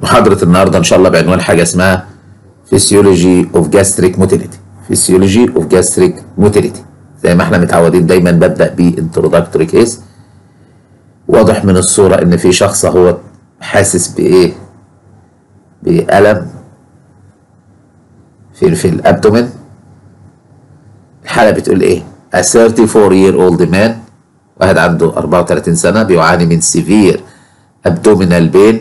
محاضرة النهاردة إن شاء الله بعنوان حاجة اسمها Physiology of Gastric Motility Physiology of Gastric Motility زي ما احنا متعودين دايما ببدأ ب Introductory Case واضح من الصورة إن في شخص هو حاسس بإيه؟ بألم في في الأبدومين الحالة بتقول إيه؟ A 34 year old man واحد عنده 34 سنة بيعاني من severe abdominal pain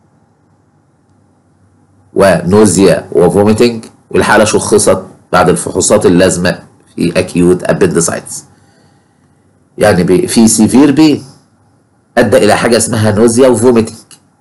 ونوزيا وفوميتنج والحالة شخصت بعد الفحوصات اللازمة في acute appendicitis يعني بي في سيفير بين أدى إلى حاجة اسمها نوزيا وفوميتنج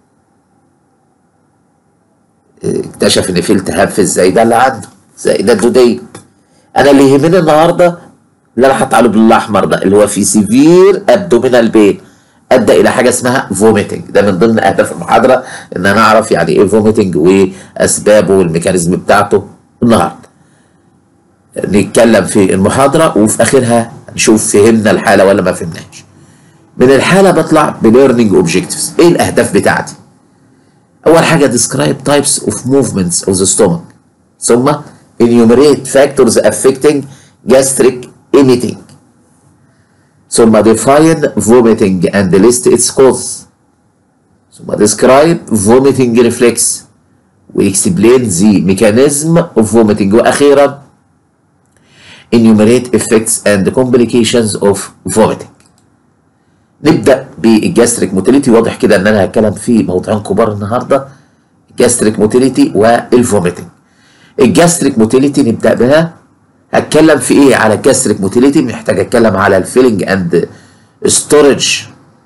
اكتشف إن في التهاب في الزايدة اللي عنده زايدة الدودية أنا اللي يهمني النهاردة اللي أنا حاطط عليه بالأحمر ده اللي هو في سيفير أبدومينال بين ادى الى حاجه اسمها فوميتنج ده من ضمن اهداف المحاضره ان انا اعرف يعني ايه فوميتنج واسبابه والميكانيزم بتاعته النهارده نتكلم في المحاضره وفي اخرها نشوف فهمنا الحاله ولا ما فهمناش من الحاله بطلع بليرنينج اوبجكتيفز ايه الاهداف بتاعتي اول حاجه describe types of movements of the stomach ثم enumerate factors affecting gastric emitting ثم define vomiting and list its cause ثم describe vomiting reflex وexplain the mechanism of vomiting وأخيرا enumerate effects and complications of vomiting نبدأ بالجاستريك موتيليتي واضح كده ان انا هتكلم في موضوعين كبار النهارده الجاستريك موتيليتي والفوميتنج الجاستريك موتيليتي نبدأ بها هتكلم في ايه على الجاستريك موتيليتي محتاج اتكلم على الفيلنج اند ستورج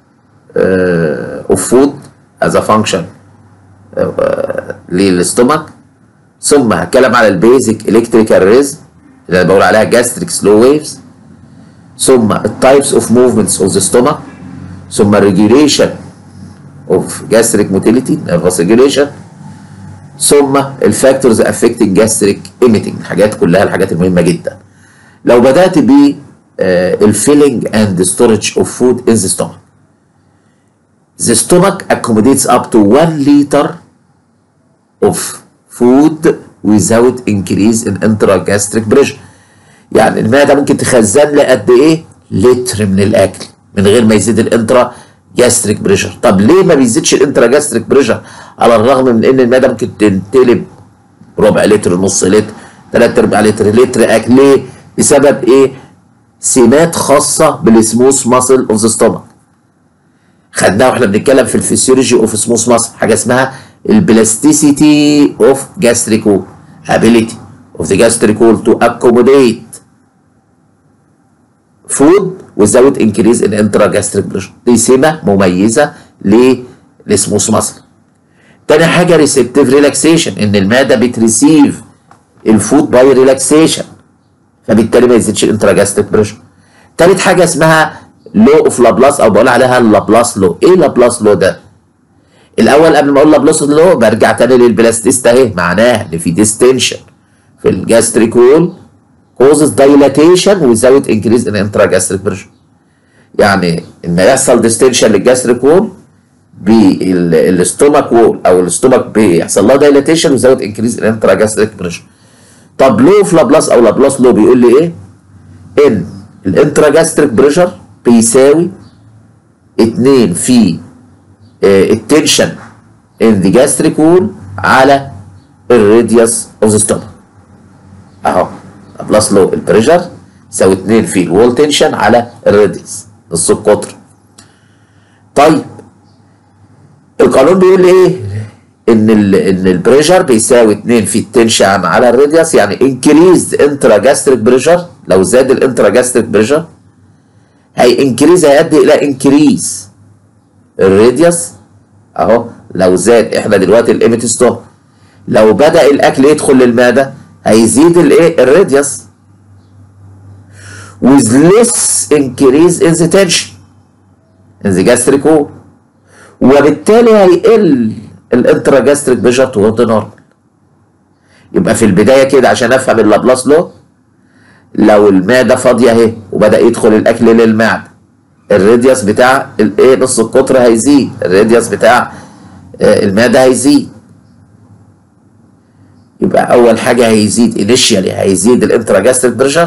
اوف فود از ا فانكشن للاستومك ثم هتكلم على البيزك الكتريكال ريزم اللي انا بقول عليها جاستريك سلو ويفز ثم التايبس اوف موفمنتس اوف ذا ستومك ثم الريجوليشن اوف جاستريك موتيليتي نيرفس ريجوليشن ثم الفاكتورز افكتنج جاستريك ايميتنج الحاجات كلها الحاجات المهمه جدا لو بدات ب الفيلينج اند ستورج اوف فود ان ذا ستومك The stomach accommodates up to 1 liter of food without increase in intragastric pressure. يعني المعدة ممكن تخزن لي قد ايه؟ لتر من الاكل من غير ما يزيد الانترا جاستريك بريشر طب ليه ما بيزيدش الانترا جاستريك بريشر على الرغم من ان المعده ممكن تنتلب ربع لتر نص لتر ثلاث ارباع لتر لتر اكل ليه بسبب ايه سمات خاصه بالسموث ماسل اوف ذا ستومك خدناها واحنا بنتكلم في الفسيولوجي اوف سموث ماسل حاجه اسمها البلاستيسيتي اوف جاستريك وول ability of the gastric wall to accommodate food without increase in intragastric pressure دي سمة مميزة للسموث ماسل تاني حاجة ريسبتيف ريلاكسيشن ان المعدة بتريسيف الفود باي ريلاكسيشن فبالتالي ما يزيدش الانتراجاستريك بريشر تالت حاجة اسمها لو اوف لابلاس او بقول عليها اللابلاس لو ايه لابلاس لو ده الاول قبل ما اقول لابلاس لو برجع تاني للبلاستيست اهي معناها ان في ديستنشن في الجاستريك وول causes dilatation without increase in intragastric pressure يعني ان يحصل ديستنشن للجاستريك وول بالاستومك وول او الاستومك بيحصل لها دايلاتيشن without increase in intragastric pressure طب لو في لابلاس او لابلاس لو بيقول لي ايه ان الانتراجاستريك بريشر بيساوي 2 في التنشن ان ذا جاستريك وول على الراديوس اوف ذا ستومك اهو بلس لو البريشر يساوي 2 في الوول تنشن على الراديوس نص القطر طيب القانون بيقول ايه ان ال ان البريشر بيساوي 2 في التنشن على الراديوس يعني انكريز انترا جاستريك بريشر لو زاد الانترا جاستريك بريشر هي انكريز هيؤدي الى انكريز الراديوس اهو لو زاد احنا دلوقتي الايميت ستوب لو بدا الاكل يدخل للمعده هيزيد الايه الراديوس with less increase in the tension in the gastric wall وبالتالي هيقل الانترا جاستريك بريشر تورد نورمال يبقى في البدايه كده عشان افهم اللابلاس لو لو المعده فاضيه اهي وبدا يدخل الاكل للمعده الراديوس بتاع الايه نص القطر هيزيد الراديوس بتاع المعده هيزيد يبقى اول حاجه هيزيد انيشيالي هيزيد الانتراجاستريك بريشر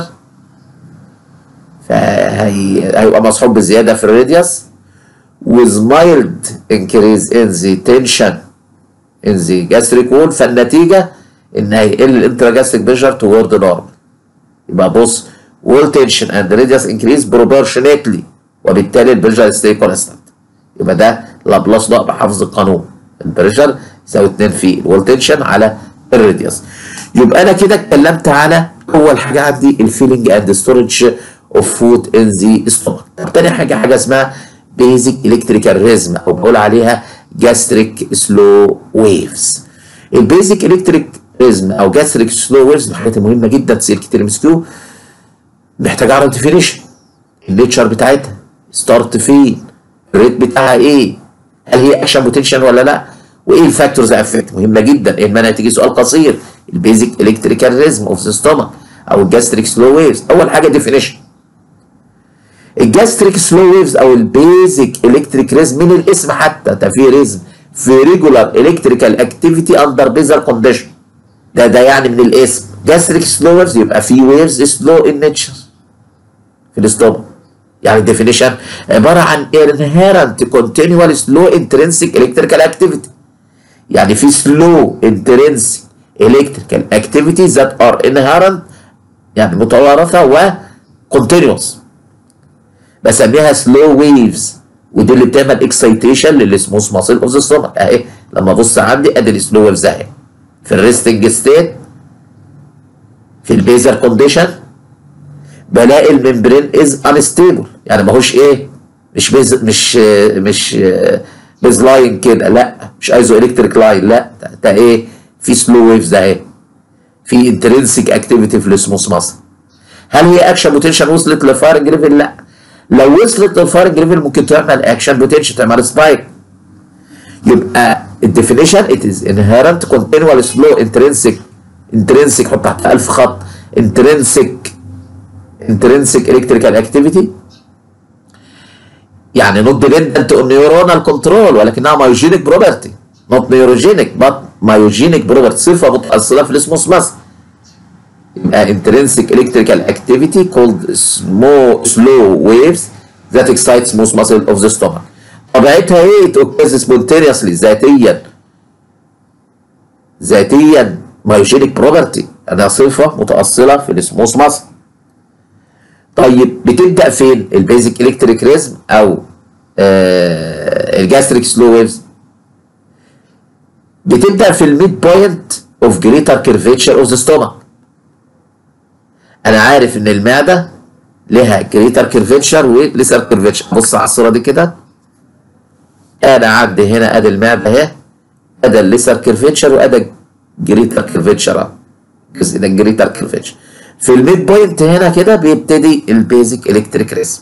فهي هيبقى مصحوب بزياده في الراديوس with mild increase in the tension in the gastric wall فالنتيجه ان هيقل الانتراجاستريك بريشر toward normal يبقى بص wall tension and radius increase proportionately وبالتالي البريشر stay constant يبقى ده لابلاس ضرب حفظ القانون البريشر يساوي 2 في الوول تنشن على الراديوس يبقى انا كده اتكلمت على اول حاجه عندي الفيلينج اند ستورج اوف فود ان ذا ستومك تاني حاجه حاجه اسمها بيزك الكتريكال ريزم او بقول عليها جاستريك سلو ويفز البيزك الكتريك ريزم او جاستريك سلو ويفز من الحاجات المهمه جدا تسال كتير مسكيو محتاج اعرف ديفينيشن النيتشر بتاعتها ستارت فين الريت بتاعها ايه هل هي اكشن بوتنشال ولا لا وايه الفاكتورز افكت مهمه جدا اما تيجي سؤال قصير البيزك الكتريكال ريزم اوف ذا ستومك او الجاستريك سلو ويفز اول حاجه ديفينيشن الجاستريك سلو ويفز او البيزك الكتريك ريزم من الاسم حتى ده في ريزم في ريجولار الكتريكال اكتيفيتي اندر بيزر كونديشن ده ده يعني من الاسم جاستريك سلو ويفز يبقى في ويفز سلو ان نيتشر في الاستومك يعني الديفينيشن عباره عن inherent continual slow intrinsic electrical activity يعني في slow intrinsic electrical activity that are inherent يعني متوارثه و continuous بسميها slow waves ودي اللي بتعمل اكسيتيشن للسموث ماسل اوف ذا ستومك اهي لما ابص عندي ادي السلو ويفز اهي في الريستنج ستيت في البيزر كونديشن بلاقي الممبرين از انستيبل يعني ماهوش ايه مش بيز مش مش بيز لاين كده لا مش ايزو الكتريك لاين لا ده ايه في سلو ويفز ده ايه في انترنسيك اكتيفيتي في الاسموس ماسل هل هي اكشن بوتنشال وصلت للفايرنج ليفل لا لو وصلت للفايرنج ليفل ممكن تعمل اكشن بوتنشال تعمل سبايك يبقى الديفينيشن ات از انهيرنت كونتينوال سلو انترنسيك انترنسيك حط تحت 1000 خط انترنسيك intrinsic electrical activity يعني not dependent on neuronal control ولكنها myogenic property not neurogenic but myogenic property صفة متأصلة في الاسموس ماسل يبقى intrinsic electrical activity called small slow waves that excite smooth muscle of the stomach طبيعتها ايه؟ it occurs spontaneously ذاتيا ذاتيا myogenic property انها صفة متأصلة في الاسموس ماسل طيب بتبدا فين البيزك الكتريك ريزم او آه الجاستريك سلو ويفز بتبدا في الميد بوينت اوف جريتر كيرفيتشر اوف ذا ستومك انا عارف ان المعده لها جريتر كيرفيتشر وليسر كيرفيتشر بص على الصوره دي كده انا عندي هنا ادي المعده اهي ادي الليسر كيرفيتشر وادي جريتر كيرفيتشر اهو الجزء ده جريتر كيرفيتشر في الميد بوينت هنا كده بيبتدي البيزك الكتريك ريزم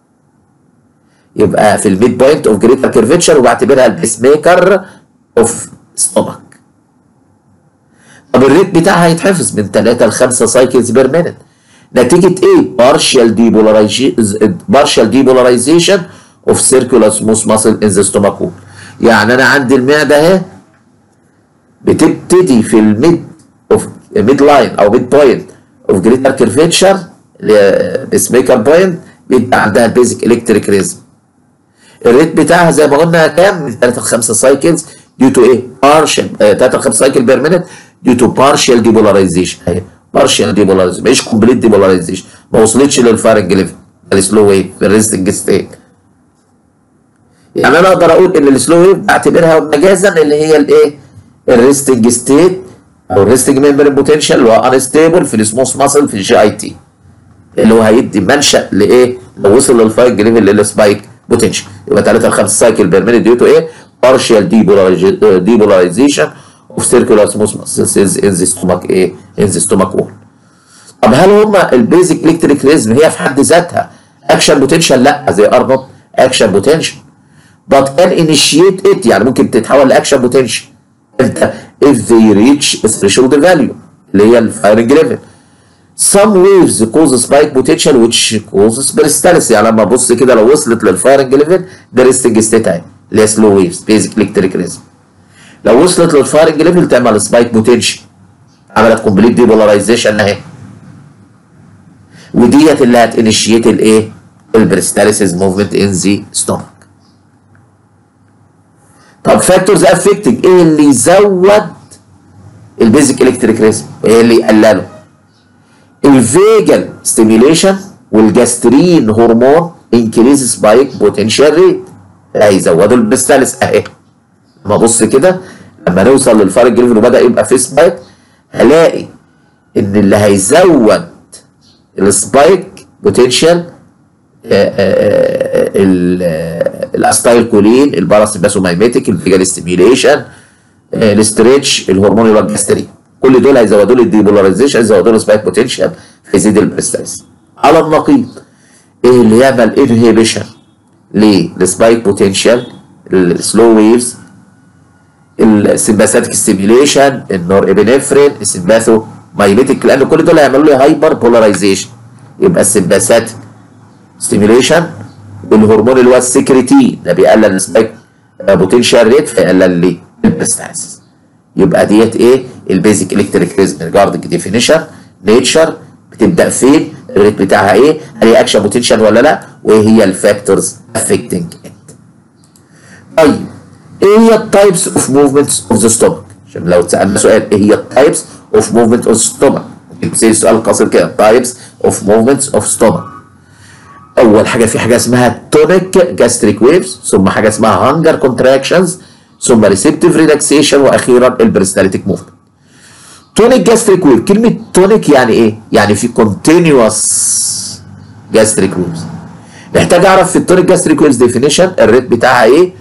يبقى في الميد بوينت اوف جريتر كيرفيتشر وبعتبرها البيس ميكر اوف ستومك طب الريت بتاعها هيتحفظ من 3 ل 5 سايكلز بير مينت نتيجه ايه؟ بارشال ديبولاريزيشن بارشال ديبولاريزيشن اوف سيركولار سموث ماسل ان ذا ستومك وول يعني انا عندي المعده اهي بتبتدي في الميد اوف ميد لاين او ميد بوينت اوف جريتر كيرفيتشر بيس ميكر بوينت بيبقى عندها البيزك الكتريك ريزم الريت بتاعها زي ما قلنا كام من 3 ل 5 سايكلز ديو تو ايه بارشل 3 ل 5 سايكل بير مينت ديو تو بارشال ديبولاريزيشن اهي بارشال ديبولاريزيشن مش كومبليت ديبولاريزيشن ما وصلتش للفارنج ليفل السلو ويف في الريستنج ستيت يعني انا اقدر اقول ان السلو ويف بعتبرها مجازا اللي هي الايه الريستنج ستيت او الريستنج ميمبرين بوتنشال اللي هو انستيبل في السموث ماسل في الجي اي تي اللي هو هيدي منشا لايه لو وصل للفايك ليفل للسبايك بوتنشال يبقى 3 ل 5 سايكل بير مينيت ديو تو ايه partial depolarization of circular smooth muscles in the stomach ايه in the stomach wall طب هل هما البيزك الكتريك ريزم هي في حد ذاتها اكشن بوتنشال لا زي ارنولد اكشن بوتنشال but can initiate it يعني ممكن تتحول لاكشن بوتنشال امتى if they reach a threshold value اللي هي الفايرنج ليفل some waves cause spike potential which causes peristalsis يعني لما ابص كده لو وصلت للفايرنج ليفل ده ريستنج ستيت اهي اللي هي سلو ويفز بيزك الكتريك ريزم لو وصلت للفايرنج ليفل تعمل سبايك بوتنشال عملت كومبليت ديبولاريزيشن اهي وديت اللي هتنشيت الايه البريستاليسيس موفمنت ان ذا ستومك طب فاكتورز افكتنج ايه اللي يزود البيزك الكتريك ريزم وايه اللي يقلله الفيجل ستيميوليشن والجاسترين هرمون انكريز سبايك بوتنشال ريت هيزودوا البريستاليس اهي لما ابص كده لما نوصل للفار الجريفن وبدا يبقى في سبايك هلاقي ان اللي هيزود السبايك بوتنشال الاستايل كولين الباراسمباسومايميتيك الفيجال ستيميوليشن الاستريتش الهرمون اللي هو الجاسترين كل دول هيزودوا لي الديبولاريزيشن هيزودوا لي السبايك بوتنشال هيزيد البريستاليس على النقيض ايه اللي يعمل انهيبيشن للسبايك بوتنشال السلو ويفز السمباثيك ستيميوليشن النور ابنفرين السمباثو مايليتيك لان كل دول هيعملوا لي هايبر بولاريزيشن يبقى السمباثيك ستيميوليشن والهرمون اللي هو السكريتين ده بيقلل السبايك بوتنشال ريت فيقلل لي البستاسيس يبقى ديت ايه البيزك الكتريك ريزم ريجاردنج ديفينيشن نيتشر بتبدا فين الريت بتاعها ايه هل هي اكشن بوتنشال ولا لا وايه هي الفاكتورز افكتنج ات طيب ايه هي التايبس اوف موفمنتس اوف ذا ستومك عشان لو اتسالنا سؤال ايه هي التايبس اوف موفمنت اوف ستومك ممكن تسال سؤال قصير كده تايبس اوف موفمنتس اوف ستومك اول حاجه في حاجه اسمها تونيك جاستريك ويفز ثم حاجه اسمها هانجر كونتراكشنز ثم ريسبتيف ريلاكسيشن واخيرا البريستاليتيك موفمنت تونيك جاستريك ويف كلمه تونيك يعني ايه يعني في كونتينوس جاستريك ويفز محتاج اعرف في التونيك جاستريك ويفز ديفينيشن الريت بتاعها ايه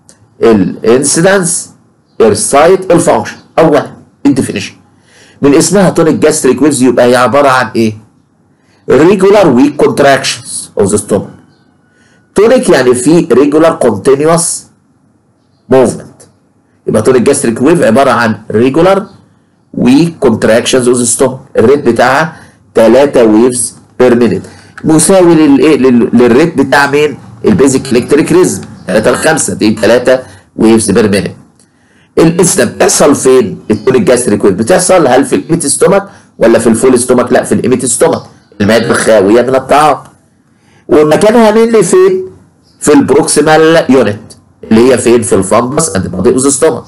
الانسيدنس السايت الفانكشن اولا الديفينيشن من اسمها تونيك جاستريك ويفز يبقى هي عباره عن ايه regular weak contractions of the stomach tonic يعني في regular continuous movement يبقى tonic gastric wave عبارة عن regular weak contractions of the stomach الريت بتاعها 3 waves per minute مساوي للايه للريت بتاع مين البيزك الكتريك ريزم 3 ل 5 دي 3 waves per minute الانسدة بتحصل فين التونيك جاستريك ويف بتحصل هل في الايميت ستومك ولا في الفول ستومك لا في الايميت ستومك المعده الخاويه من الطعام ومكانها مين فين في البروكسيمال يونت اللي هي فين في الفندس اند بادي اوف ستومك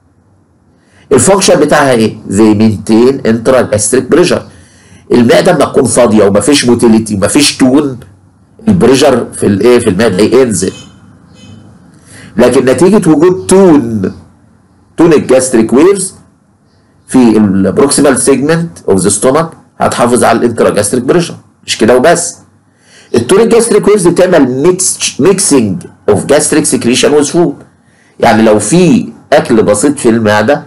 الفانكشن بتاعها ايه زي مينتين انترا جاستريك بريشر المعده لما تكون فاضيه ومفيش موتيليتي ومفيش تون البريشر في الايه في المعده ينزل لكن نتيجه وجود تون تون الجاستريك ويفز في البروكسيمال سيجمنت اوف ذا ستومك هتحافظ على الانترا جاستريك بريشر مش كده وبس التونيك جاستريك ويفز بتعمل ميكس ميكسنج اوف جاستريك سكريشن وذ فود يعني لو في اكل بسيط في المعده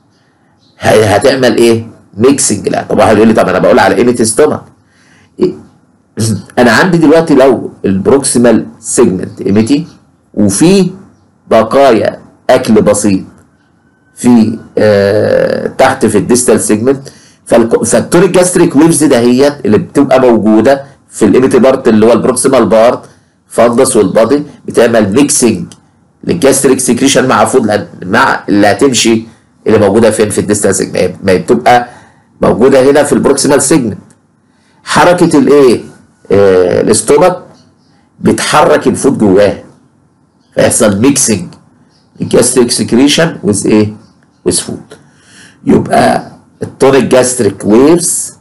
هتعمل ايه؟ ميكسنج لا طب واحد يقول لي طب انا بقول على قيمه ستومك إيه؟ انا عندي دلوقتي لو البروكسيمال سيجمنت ايميتي وفي بقايا اكل بسيط في آه تحت في الديستال سيجمنت فالتونيك جاستريك ويفز دهيت اللي بتبقى موجوده في الايميتي بارت اللي هو البروكسيمال بارت فندس والبادي بتعمل ميكسنج للجاستريك سكريشن مع فود مع اللي هتمشي اللي موجوده فين في الديستال سيجمنت ما بتبقى موجوده هنا في البروكسيمال سيجمنت حركه الايه آه الاستومك بتحرك الفود جواه فيحصل ميكسنج الجاستريك سكريشن ويز ايه ويز فود يبقى التونيك جاستريك ويفز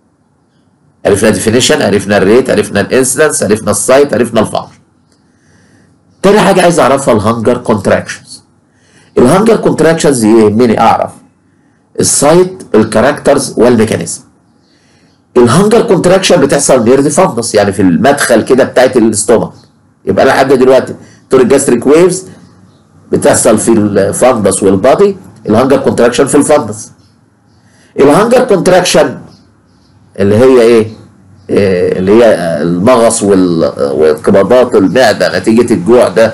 عرفنا ديفينيشن عرفنا الريت عرفنا الانسيدنس عرفنا السايت عرفنا الفانكشن تاني حاجه عايز اعرفها الهانجر كونتراكشنز الهانجر كونتراكشنز يهمني اعرف السايت الكاركترز والميكانيزم الهانجر كونتراكشن بتحصل نير ذا فندس يعني في المدخل كده بتاعت الاستومك يبقى انا لحد دلوقتي تونيك جاستريك ويفز بتحصل في الفندس والبادي الهانجر كونتراكشن في الفندس الهانجر كونتراكشن اللي هي ايه, إيه اللي هي المغص وانقباضات المعده نتيجه الجوع ده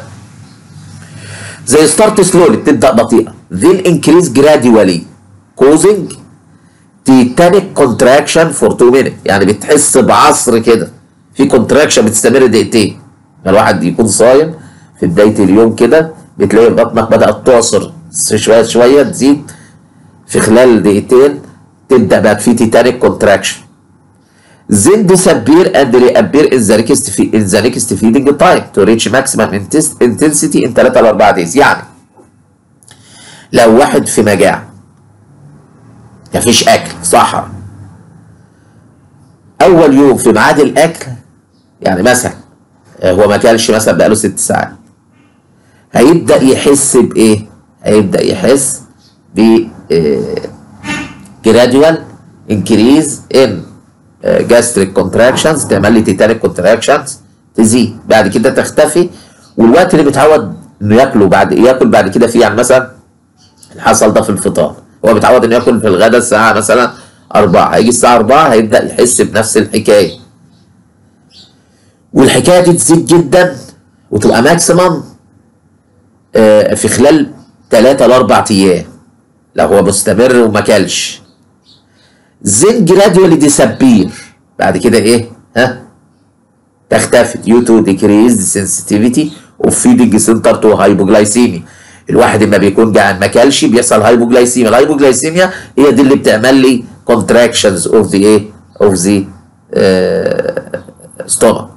زي ستارت سلولي بتبدا بطيئه then increase gradually causing titanic contraction for 2 minutes يعني بتحس بعصر كده في كونتراكشن بتستمر دقيقتين الواحد يكون صايم في بدايه اليوم كده بتلاقي بطنك بدات تعصر شويه شويه تزيد في خلال دقيقتين تبدا بقى في تيتانيك كونتراكشن then disappear and reappear in the next in the next feeding time to reach maximum intensity in 3 ل 4 days يعني لو واحد في مجاعة مفيش أكل صحراء أول يوم في ميعاد الأكل يعني مثلا هو ما كلش مثلا بقاله ست ساعات هيبدأ يحس بإيه؟ هيبدأ يحس ب gradual increase in gastric contractions تعمل لي تيتانيك contractions تزيد بعد كده تختفي والوقت اللي متعود انه ياكله بعد ياكل بعد كده فيه يعني مثلا حصل ده في الفطار هو متعود انه ياكل في الغداء الساعه مثلا 4 هيجي الساعه 4 هيبدا يحس بنفس الحكايه والحكايه دي تزيد جدا وتبقى ماكسيمم في خلال 3 ل 4 ايام لو هو مستمر وما كلش زين جراديولي ديسابير بعد كده ايه ها تختفي due to decreased sensitivity of feeding center to hypoglycemia الواحد لما بيكون جعان ما كلش بيحصل هايبوجلايسيميا الهايبوجلايسيميا هي دي اللي بتعمل لي contractions of the ايه of the uh, stomach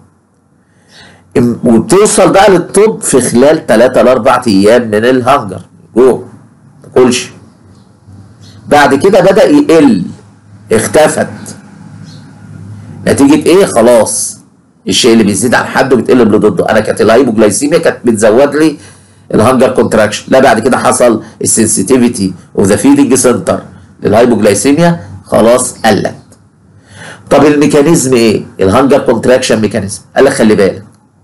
وبتوصل بقى للطب في خلال 3 ل 4 ايام من الهنجر جو ما تاكلش بعد كده بدا يقل اختفت نتيجه ايه خلاص الشيء اللي بيزيد عن حده بتقلب لضده انا كانت الهايبوجلايسيميا كانت بتزود لي الهنجر كونتراكشن لا بعد كده حصل السنسيتيفيتي اوف ذا فيدنج سنتر للهايبوجلايسيميا خلاص قلت طب الميكانيزم ايه الهنجر كونتراكشن ميكانيزم قال لك خلي بالك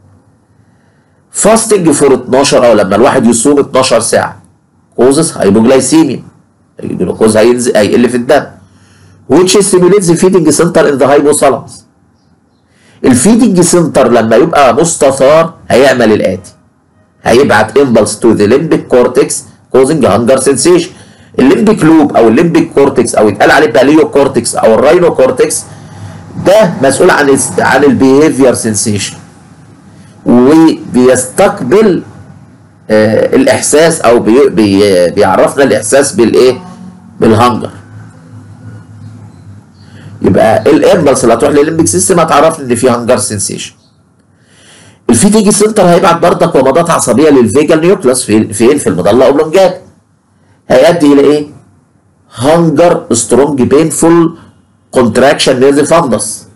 فاستنج فور 12 او لما الواحد يصوم 12 ساعه كوزس هايبوجلايسيميا الجلوكوز هينزل هيقل في الدم which stimulates the feeding center in the hypothalamus الفيدنج سنتر لما يبقى مستثار هيعمل الاتي هيبعت امبلس تو ذا ليمبيك كورتكس كوزنج هانجر سensation الليمبيك لوب او الليمبيك كورتكس او يتقال عليه باليو كورتكس او الراينو كورتكس ده مسؤول عن عن البيهيفير سensation وبيستقبل آه الاحساس او بي بي بيعرفنا الاحساس بالايه بالهنجر يبقى الامبلس اللي هتروح للليمبيك سيستم هتعرفني ان في هنجر سنسيشن الفيتيجي سنتر هيبعت بردك ومضات عصبيه للفيجال نيوكلاس فين فين في المضله اوبلونجات هيؤدي الى ايه هنجر سترونج بينفول كونتراكشن نيرف فاندس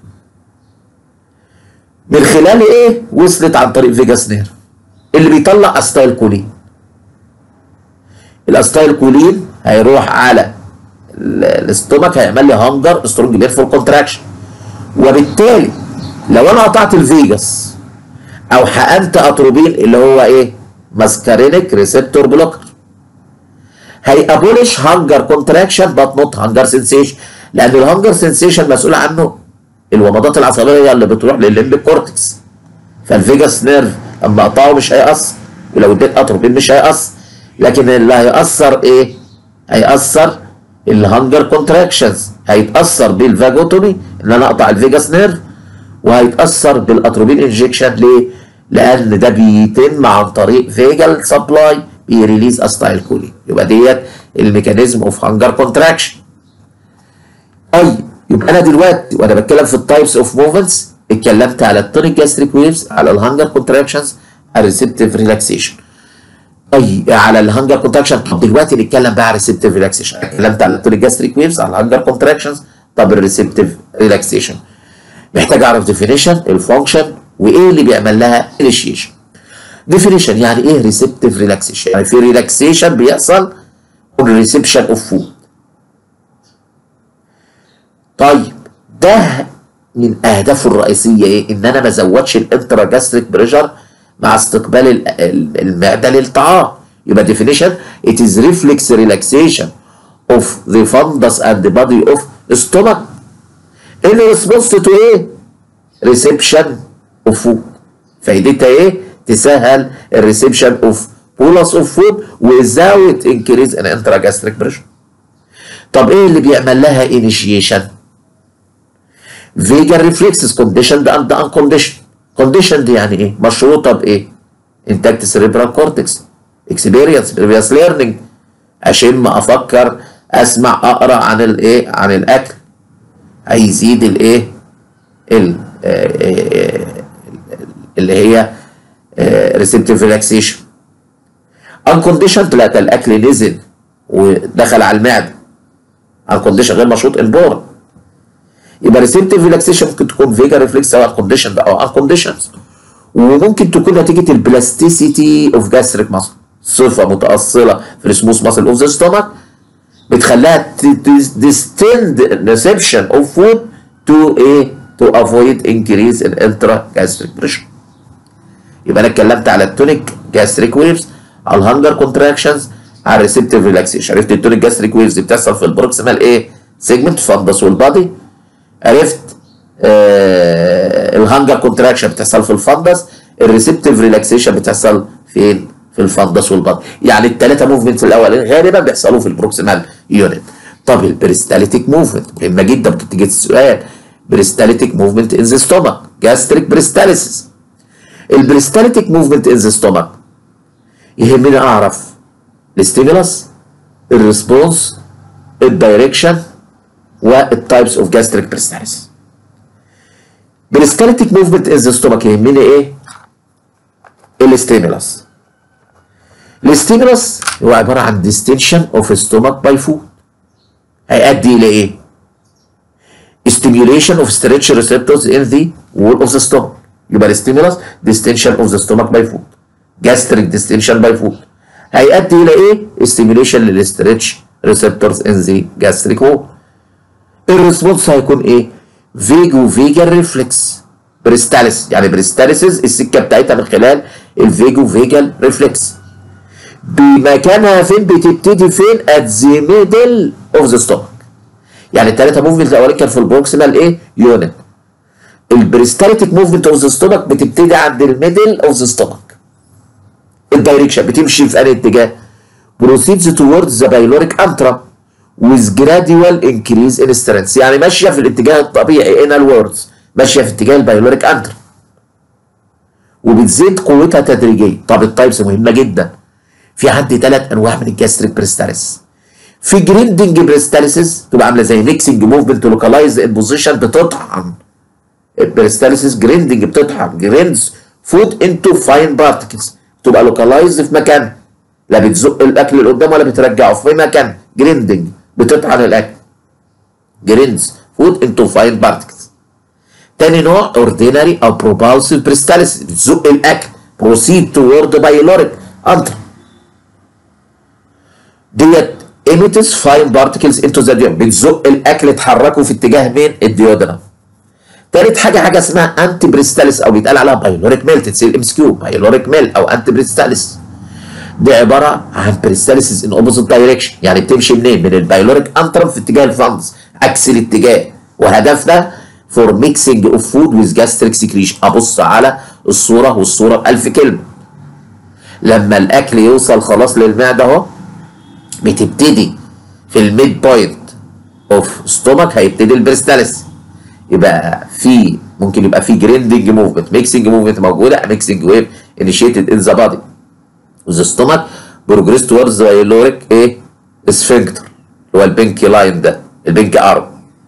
من خلال ايه وصلت عن طريق فيجاس نيرف اللي بيطلع استايل كولين الاستايل كولين هيروح على الاستومك هيعمل لي هانجر سترونج بيرفول كونتراكشن وبالتالي لو انا قطعت الفيجاس او حقنت اتروبين اللي هو ايه ماسكارينيك ريسبتور بلوكر هيابولش هانجر كونتراكشن بات نوت هانجر سنسيشن لان الهانجر سنسيشن مسؤول عنه الومضات العصبيه اللي بتروح للليمبيك كورتكس فالفيجاس نيرف اما اقطعه مش هيأثر ولو اديت اتروبين مش هيأثر لكن اللي هيأثر ايه؟ هيأثر الهانجر كونتراكشنز هيتاثر بالفاجوتومي ان انا اقطع الفيجاس نيرف وهيتاثر بالاتروبين انجكشن ليه؟ لان ده بيتم عن طريق فيجال سبلاي بيريليز استايل كولين يبقى ديت الميكانيزم اوف هانجر كونتراكشن طيب يبقى انا دلوقتي وانا بتكلم في التايبس اوف موفمنتس اتكلمت على التونيك جاستريك ويفز على الهانجر كونتراكشنز الريسبتيف ريلاكسيشن طيب على الهانجر كونتراكشن طب دلوقتي نتكلم بقى على الريسبتيف ريلاكسيشن اتكلمت على التونيك جاستريك ويفز على الهانجر كونتراكشنز طب الريسبتيف ريلاكسيشن محتاج اعرف ديفينيشن الفانكشن وايه اللي بيعمل لها انيشيشن ديفينيشن يعني ايه ريسبتيف ريلاكسيشن يعني في ريلاكسيشن بيحصل on reception of food طيب ده من اهدافه الرئيسيه ايه ان انا ما ازودش الانترا جاستريك بريشر مع استقبال المعده للطعام يبقى definition it is reflex relaxation of the fundus and the body of stomach in response to ايه reception of food فايدتها ايه تسهل الريسبشن اوف بولس اوف فود without increase in intragastric pressure طب ايه اللي بيعمل لها initiation vagal reflexes conditioned and unconditioned conditioned يعني ايه مشروطه بايه intact cerebral cortex experience previous learning عشان ما افكر اسمع اقرا عن الايه عن الاكل هيزيد الايه ال- آه، آه، اللي هي ريسبتيف ريلاكسيشن انكونديشن لا ده الاكل نزل ودخل على المعده انكونديشن غير مشروط انبورا يبقى ريسبتيف ريلاكسيشن ممكن تكون فيجا ريفلكس سواء كونديشن او انكونديشنز وممكن تكون نتيجه البلاستيسيتي اوف جاستريك ماسل صفه متاصله في السموث ماسل اوف ذا ستومك بتخليها ديستند ريسبشن اوف فود تو ايه تو افويد انكريز الانترا جاستريك بريشر يبقى انا اتكلمت على التونيك جاستريك ويفز على الهانجر كونتراكشنز على الريسبتيف ريلاكسيشن عرفت التونيك جاستريك ويفز بتحصل في البروكسيمال ايه سيجمنت فندس والبادي عرفت آه الهانجر كونتراكشن بتحصل في الفندس الريسبتيف ريلاكسيشن بتحصل فين في الفندس والبادي يعني الثلاثه موفمنتس الاولين غالبا بيحصلوا في البروكسيمال يونت طب البريستاليتيك موفمنت مهمه جدا ممكن تيجي السؤال بريستاليتيك موفمنت ان ذا ستومك جاستريك بريستاليسيس البريستاليتيك موفمنت ان ذا ستومك يهمني اعرف الستيمولس الريسبونس الدايركشن والتايبس اوف جاستريك بريستاليسيس بريستاليتيك موفمنت ان ذا ستومك يهمني ايه الستيمولس الستيمولس هو عباره عن ديستنشن اوف ستومك باي فود هيؤدي الى ايه stimulation of stretch receptors in the wall of the stomach يبقى الستيمولس distension of the stomach by food gastric distension by food هيؤدي الى ايه stimulation للستريتش receptors in the gastric wall الريسبونس هيكون ايه فيجو فيجال ريفلكس بريستاليس يعني بريستاليسيس السكه بتاعتها من خلال الفيجو فيجال ريفلكس بمكانها فين بتبتدي فين at the middle of the stomach يعني الثلاثه موفمنت الاولاني كان في البروكسيمال ايه يونت البريستاليتيك موفمنت اوف ذا ستومك بتبتدي عند الميدل اوف ذا ستومك الدايركشن بتمشي في انهي اتجاه proceeds towards the pyloric antrum with gradual increase in strength يعني ماشيه في الاتجاه الطبيعي inner words ماشيه في اتجاه البايلوريك انترم وبتزيد قوتها تدريجيا طب التايبس مهمه جدا في عندي ثلاث انواع من الجاستريك بريستاليس في جريندنج بريستاليسيس تبقى عامله زي ميكسنج موفمنت لوكالايز ان بوزيشن بتطحن البريستاليسيس جريندنج بتطحن جريندز فود انتو فاين بارتكلز تبقى لوكالايز في مكان لا بتزق الاكل لقدام ولا بترجعه في مكان جريندنج بتطحن الاكل جريندز فود انتو فاين بارتكلز تاني نوع اوردينري او بروبالسيف بريستاليسيس بتزق الاكل بروسيد توورد بايلوريك انتر ديت ايميتس فاين بارتكلز انتو ذا ديودرم بتزق الاكل تحركه في اتجاه مين الديودرم تالت حاجه حاجه اسمها انتي بريستاليس او بيتقال عليها بايلوريك ميل تتسال ام اس كيو بايلوريك ميل او انتي بريستاليس دي عباره عن بريستاليسيس ان اوبوزيت دايركشن يعني بتمشي منين من البايلوريك انترم في اتجاه الفانز عكس الاتجاه وهدفنا فور ميكسنج اوف فود ويز جاستريك سكريشن ابص على الصوره والصوره بألف كلمه لما الاكل يوصل خلاص للمعده اهو بتبتدي في الميد بوينت اوف ستومك هيبتدي البريستاليس يبقى في ممكن يبقى في جريندنج موفمنت ميكسنج موفمنت موجوده ميكسنج ويف انيشيتد ان ذا بادي وذا ستومك بروجريس توردز ذا بايلوريك ايه اسفنكتر اللي هو البنك لاين ده البنك ارم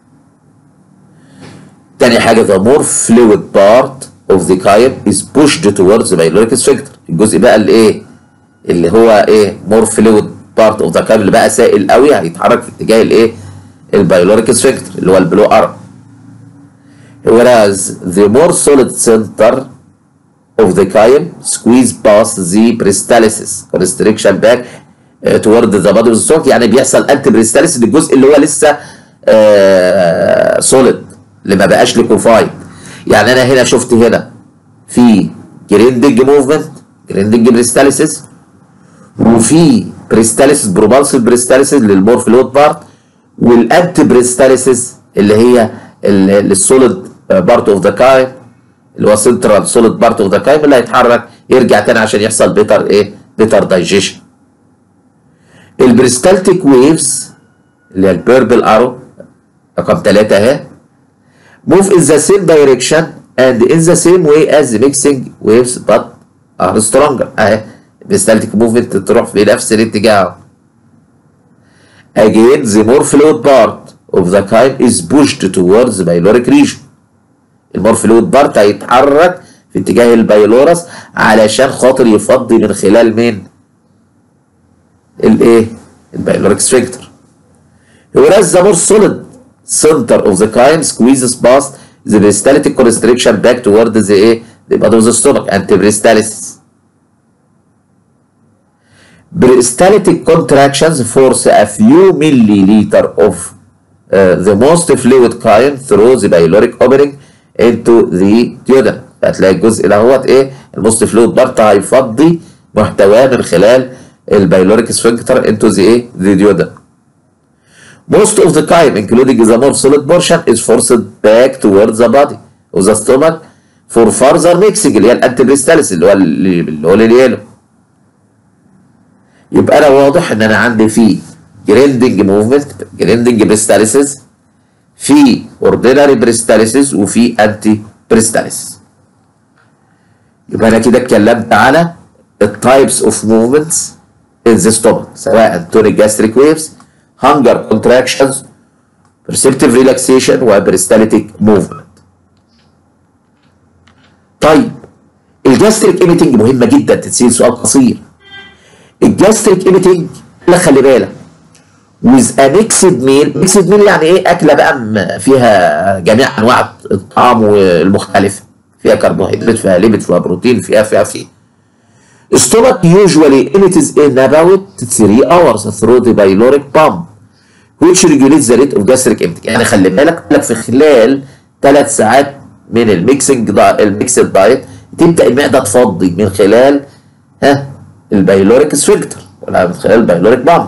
تاني حاجه the more fluid part of the chyme is pushed towards the pyloric sphincter الجزء بقى اللي ايه اللي هو ايه more fluid part of the chyme اللي بقى سائل قوي هيتحرك في اتجاه الايه البايلوريك sphincter اللي هو البلو ارم whereas the more solid center of the chyme squeeze past the peristalsis constriction back uh, toward the body of the stomach يعني بيحصل انتي بريستاليس للجزء اللي هو لسه سوليد uh, اللي ما بقاش ليكوفايد يعني انا هنا شفت هنا في جريندنج موفمنت جريندنج بريستاليسيس وفي بريستاليسيس بروبالسيف بريستاليسيس للمور فلويد بارت والانتي بريستاليسيس اللي هي السوليد بارت اوف ذا كايم اللي هو سنترال سوليد بارت اوف ذا كايم اللي هيتحرك يرجع تاني عشان يحصل بيتر ايه بيتر دايجيشن البريستالتيك ويفز اللي هي البيربل ارو رقم 3 اهي move in the same direction and in the same way as the mixing waves but are stronger اهي البريستالتيك موفمنت تروح في نفس الاتجاه again the more fluid part of the chyme is pushed towards the pyloric region المور فلويد بارت هيتحرك في اتجاه البايلورس علشان خاطر يفضي من خلال مين الايه البايلوريك سفنكتر whereas the more solid center of the chyme squeezes past the peristaltic constriction back toward the ايه the body of the stomach antiperistalsis peristaltic contractions force a few milliliter of uh, the most fluid chyme through the pyloric opening into the duodenum هتلاقي الجزء دهوت ايه الموست فلويد بارت هيفضي محتواه من خلال البايلوريك سفنكتر انتو ذا ايه ذا duodenum Most of the chyme, including the more solid portion, is forced back towards the body of the stomach for further mixing اللي هي الانتبريستاليس اللي هو اللي هو اليالو. يبقى انا واضح ان انا عندي في جريندنج موفمنت جريندنج بريستاليسيس في اوردينري بريستاليسيس وفي انتي بريستاليسيس. يبقى انا كده اتكلمت على التايبس اوف موفمنتس in the stomach سواء tonic gastric waves hunger contractions perceptive relaxation وبريستاليتيك movement طيب الجاستريك ايميتنج مهمه جدا تتسال سؤال قصير الجاستريك ايميتنج لا خلي بالك with a mixed meal mixed meal يعني ايه اكله بقى فيها جميع انواع الطعام المختلفه فيها كربوهيدرات فيها ليبيد فيها بروتين فيها فيها فيها stomach usually emits in about 3 hours through the pyloric pump which regulates the rate of gastric emptying يعني خلي بالك لك في خلال 3 ساعات من الميكسنج الميكسد دايت تبدا المعده تفضي من خلال ها البايلوريك سفنكتر ولا من خلال البايلوريك بامب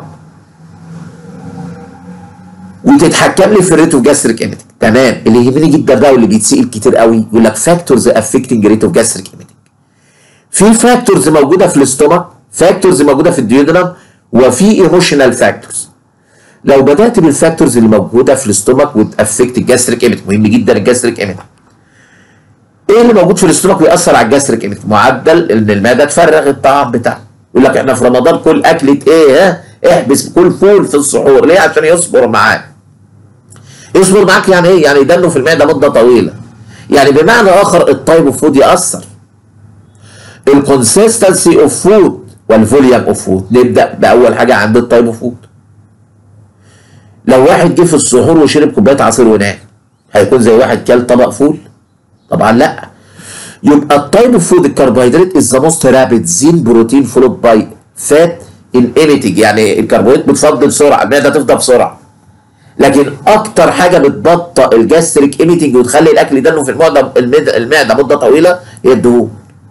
وتتحكم لي في الريت اوف جاستريك ايميتنج تمام اللي يهمني جدا بقى واللي بيتسال كتير قوي يقول لك فاكتورز افكتنج ريت اوف جاستريك ايميتنج في فاكتورز موجوده في الاستومك فاكتورز موجوده في الديودرم وفي ايموشنال فاكتورز لو بدات بالفاكتورز اللي موجوده في الاستومك وتافكت الجاستريك ايميتنج مهم جدا الجاستريك ايميتنج ايه اللي موجود في الاستومك بيأثر على الجاستريك ايميتنج معدل ان المعده تفرغ الطعام بتاعها يقول لك احنا في رمضان كل اكله ايه ها احبس كل فول في السحور ليه عشان يصبر معاك يصبر معاك يعني ايه يعني يدنه في المعده مده طويله يعني بمعنى اخر التايب اوف فود ياثر الكونسيستنسي اوف فود والفوليوم اوف فود نبدا باول حاجه عند التايب اوف فود لو واحد جه في السحور وشرب كوبايه عصير ونام هيكون زي واحد كل طبق فول طبعا لا يبقى التايب اوف فود الكربوهيدرات از ذا موست رابيد زين بروتين فولود باي فات ان ايميتنج يعني الكربوهيدرات بتفضل بسرعه المعده تفضى بسرعه لكن اكتر حاجه بتبطئ الجاستريك ايميتنج وتخلي الاكل يدنه في المعده المعده مده طويله هي الدهون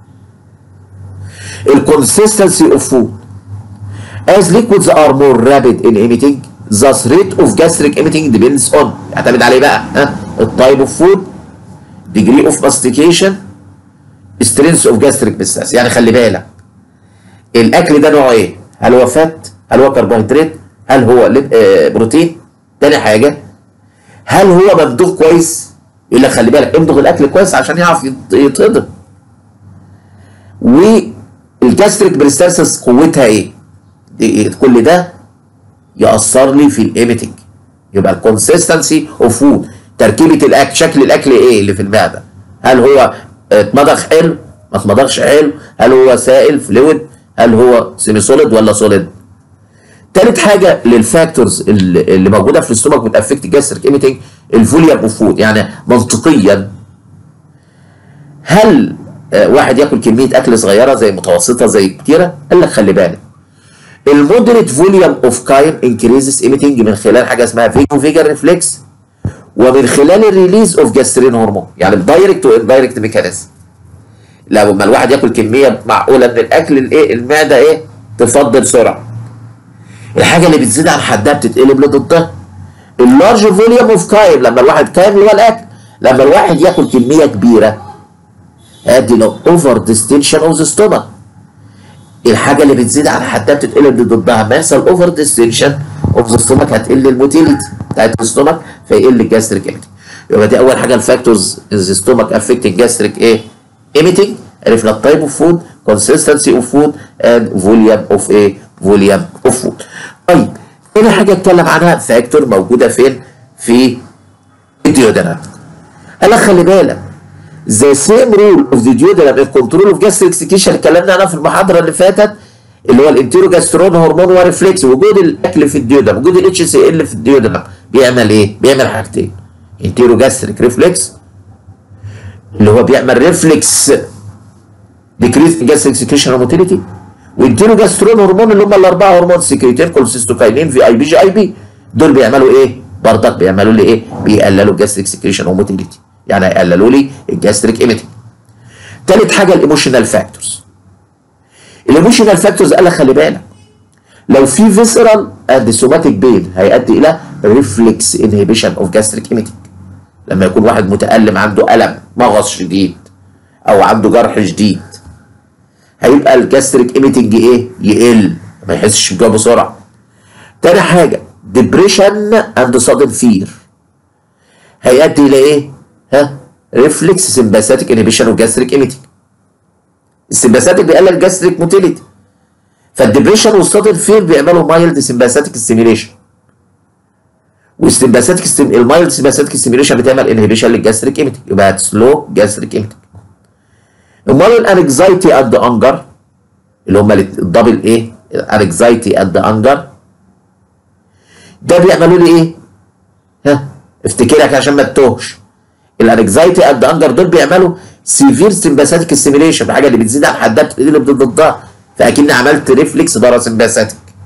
الكونسيستنسي اوف فود as liquids are more rapid in emitting thus rate of gastric emitting depends on يعتمد عليه بقى ها التايب اوف فود degree of mastication strength of gastric peristalsis يعني خلي بالك الاكل ده نوعه ايه هل هو فات هل هو كربوهيدرات هل هو لب... آه بروتين تاني حاجه هل هو ممدوغ كويس يقول لك خلي بالك امضغ الاكل كويس عشان يعرف يتهضم والجاستريك بريستاسيس قوتها ايه دي كل ده ياثر لي في الايميتنج يبقى الكونسيستنسي اوف فود تركيبه الاكل شكل الاكل ايه اللي في المعده هل هو اتمضغ حلو ما اتمضغش حلو هل هو سائل فلويد هل هو سيمي سوليد ولا سوليد تالت حاجه للفاكتورز اللي, اللي موجوده في الاستومك بتافكت جاستريك ايميتنج الفوليوم اوف فود يعني منطقيا هل واحد ياكل كميه اكل صغيره زي متوسطه زي كتيره قال لك خلي بالك المودريت فوليوم اوف كاين انكريزز ايميتنج من خلال حاجه اسمها فيجو فيجر ريفلكس ومن خلال الريليز اوف جاسترين هرمون يعني بدايركت واندايركت ميكانيزم لما الواحد ياكل كميه معقوله من الاكل الايه المعده ايه تفضل بسرعه الحاجه اللي بتزيد عن حدها بتتقلب لضدها اللارج فوليوم اوف كاين لما الواحد كاين اللي هو الاكل لما الواحد ياكل كميه كبيره ادي لو اوفر ديستنشن اوف ذا ستومك الحاجه اللي بتزيد عن حدها بتتقلب ضدها ما يحصل اوفر ديستنشن اوف ذا ستومك هتقل الموتيليتي بتاعت الستومك فيقل الجاستريك ايميتنج يبقى دي اول حاجه الفاكتورز ان ذا ستومك افكتنج جاستريك ايه ايميتنج عرفنا التايب اوف فود كونسيستنسي اوف فود اند فوليوم اوف ايه فوليوم اوف فود طيب تاني حاجه اتكلم عنها فاكتور موجوده فين في الديودرام قال لك خلي بالك ذا سيم رول اوف ذا ديودرام ان كنترول اوف جاستريك سكيشن اتكلمنا عنها في المحاضره اللي فاتت اللي هو الانتيروجاسترون هرمون وريفلكس وجود الاكل في الديودرام وجود الاتش سي ال في الديودرام بيعمل ايه؟ بيعمل حاجتين انتيروجاستريك ريفلكس اللي هو بيعمل ريفلكس ديكريز جاستريك سكيشن موتيليتي والديروجاسترون هرمون اللي هم الاربعه هرمون سكريتين كولسيستوكاينين في اي بي جي اي بي دول بيعملوا ايه؟ برضك بيعملوا لي ايه؟ بيقللوا الجاستريك سكريشن وموتيليتي يعني هيقللوا لي الجاستريك ايميتنج تالت حاجه الايموشنال فاكتورز الايموشنال فاكتورز قال لك خلي بالك لو في فيسرال اند سوماتيك بين هيؤدي الى ريفلكس انهبيشن اوف جاستريك ايميتنج لما يكون واحد متالم عنده الم مغص شديد او عنده جرح شديد هيبقى الجاستريك ايميتنج ايه يقل ما يحسش بجوه بسرعه تاني حاجه ديبريشن اند سادن فير هيؤدي الى ايه ها ريفلكس سمباثيك انهبيشن اوف جاستريك ايميتنج السمباثيك بيقلل الجاستريك موتيليتي فالديبريشن والسادن فير بيعملوا مايلد سمباثيك ستيميليشن والسمباثيك ستيم... المايلد سمباثيك ستيميليشن بتعمل انهبيشن للجاستريك ايميتنج يبقى هتسلو جاستريك ايميتنج امال الانكزايتي اند انجر اللي هم الدبل ايه الانكزايتي اند انجر ده بيعملوا لي ايه ها افتكرك عشان ما تتوهش الانكزايتي اند انجر دول بيعملوا سيفير سمباثيك ستيميليشن الحاجه اللي بتزيد عن حدها بتقلب ضدها فاكني عملت ريفلكس باراسمباثيك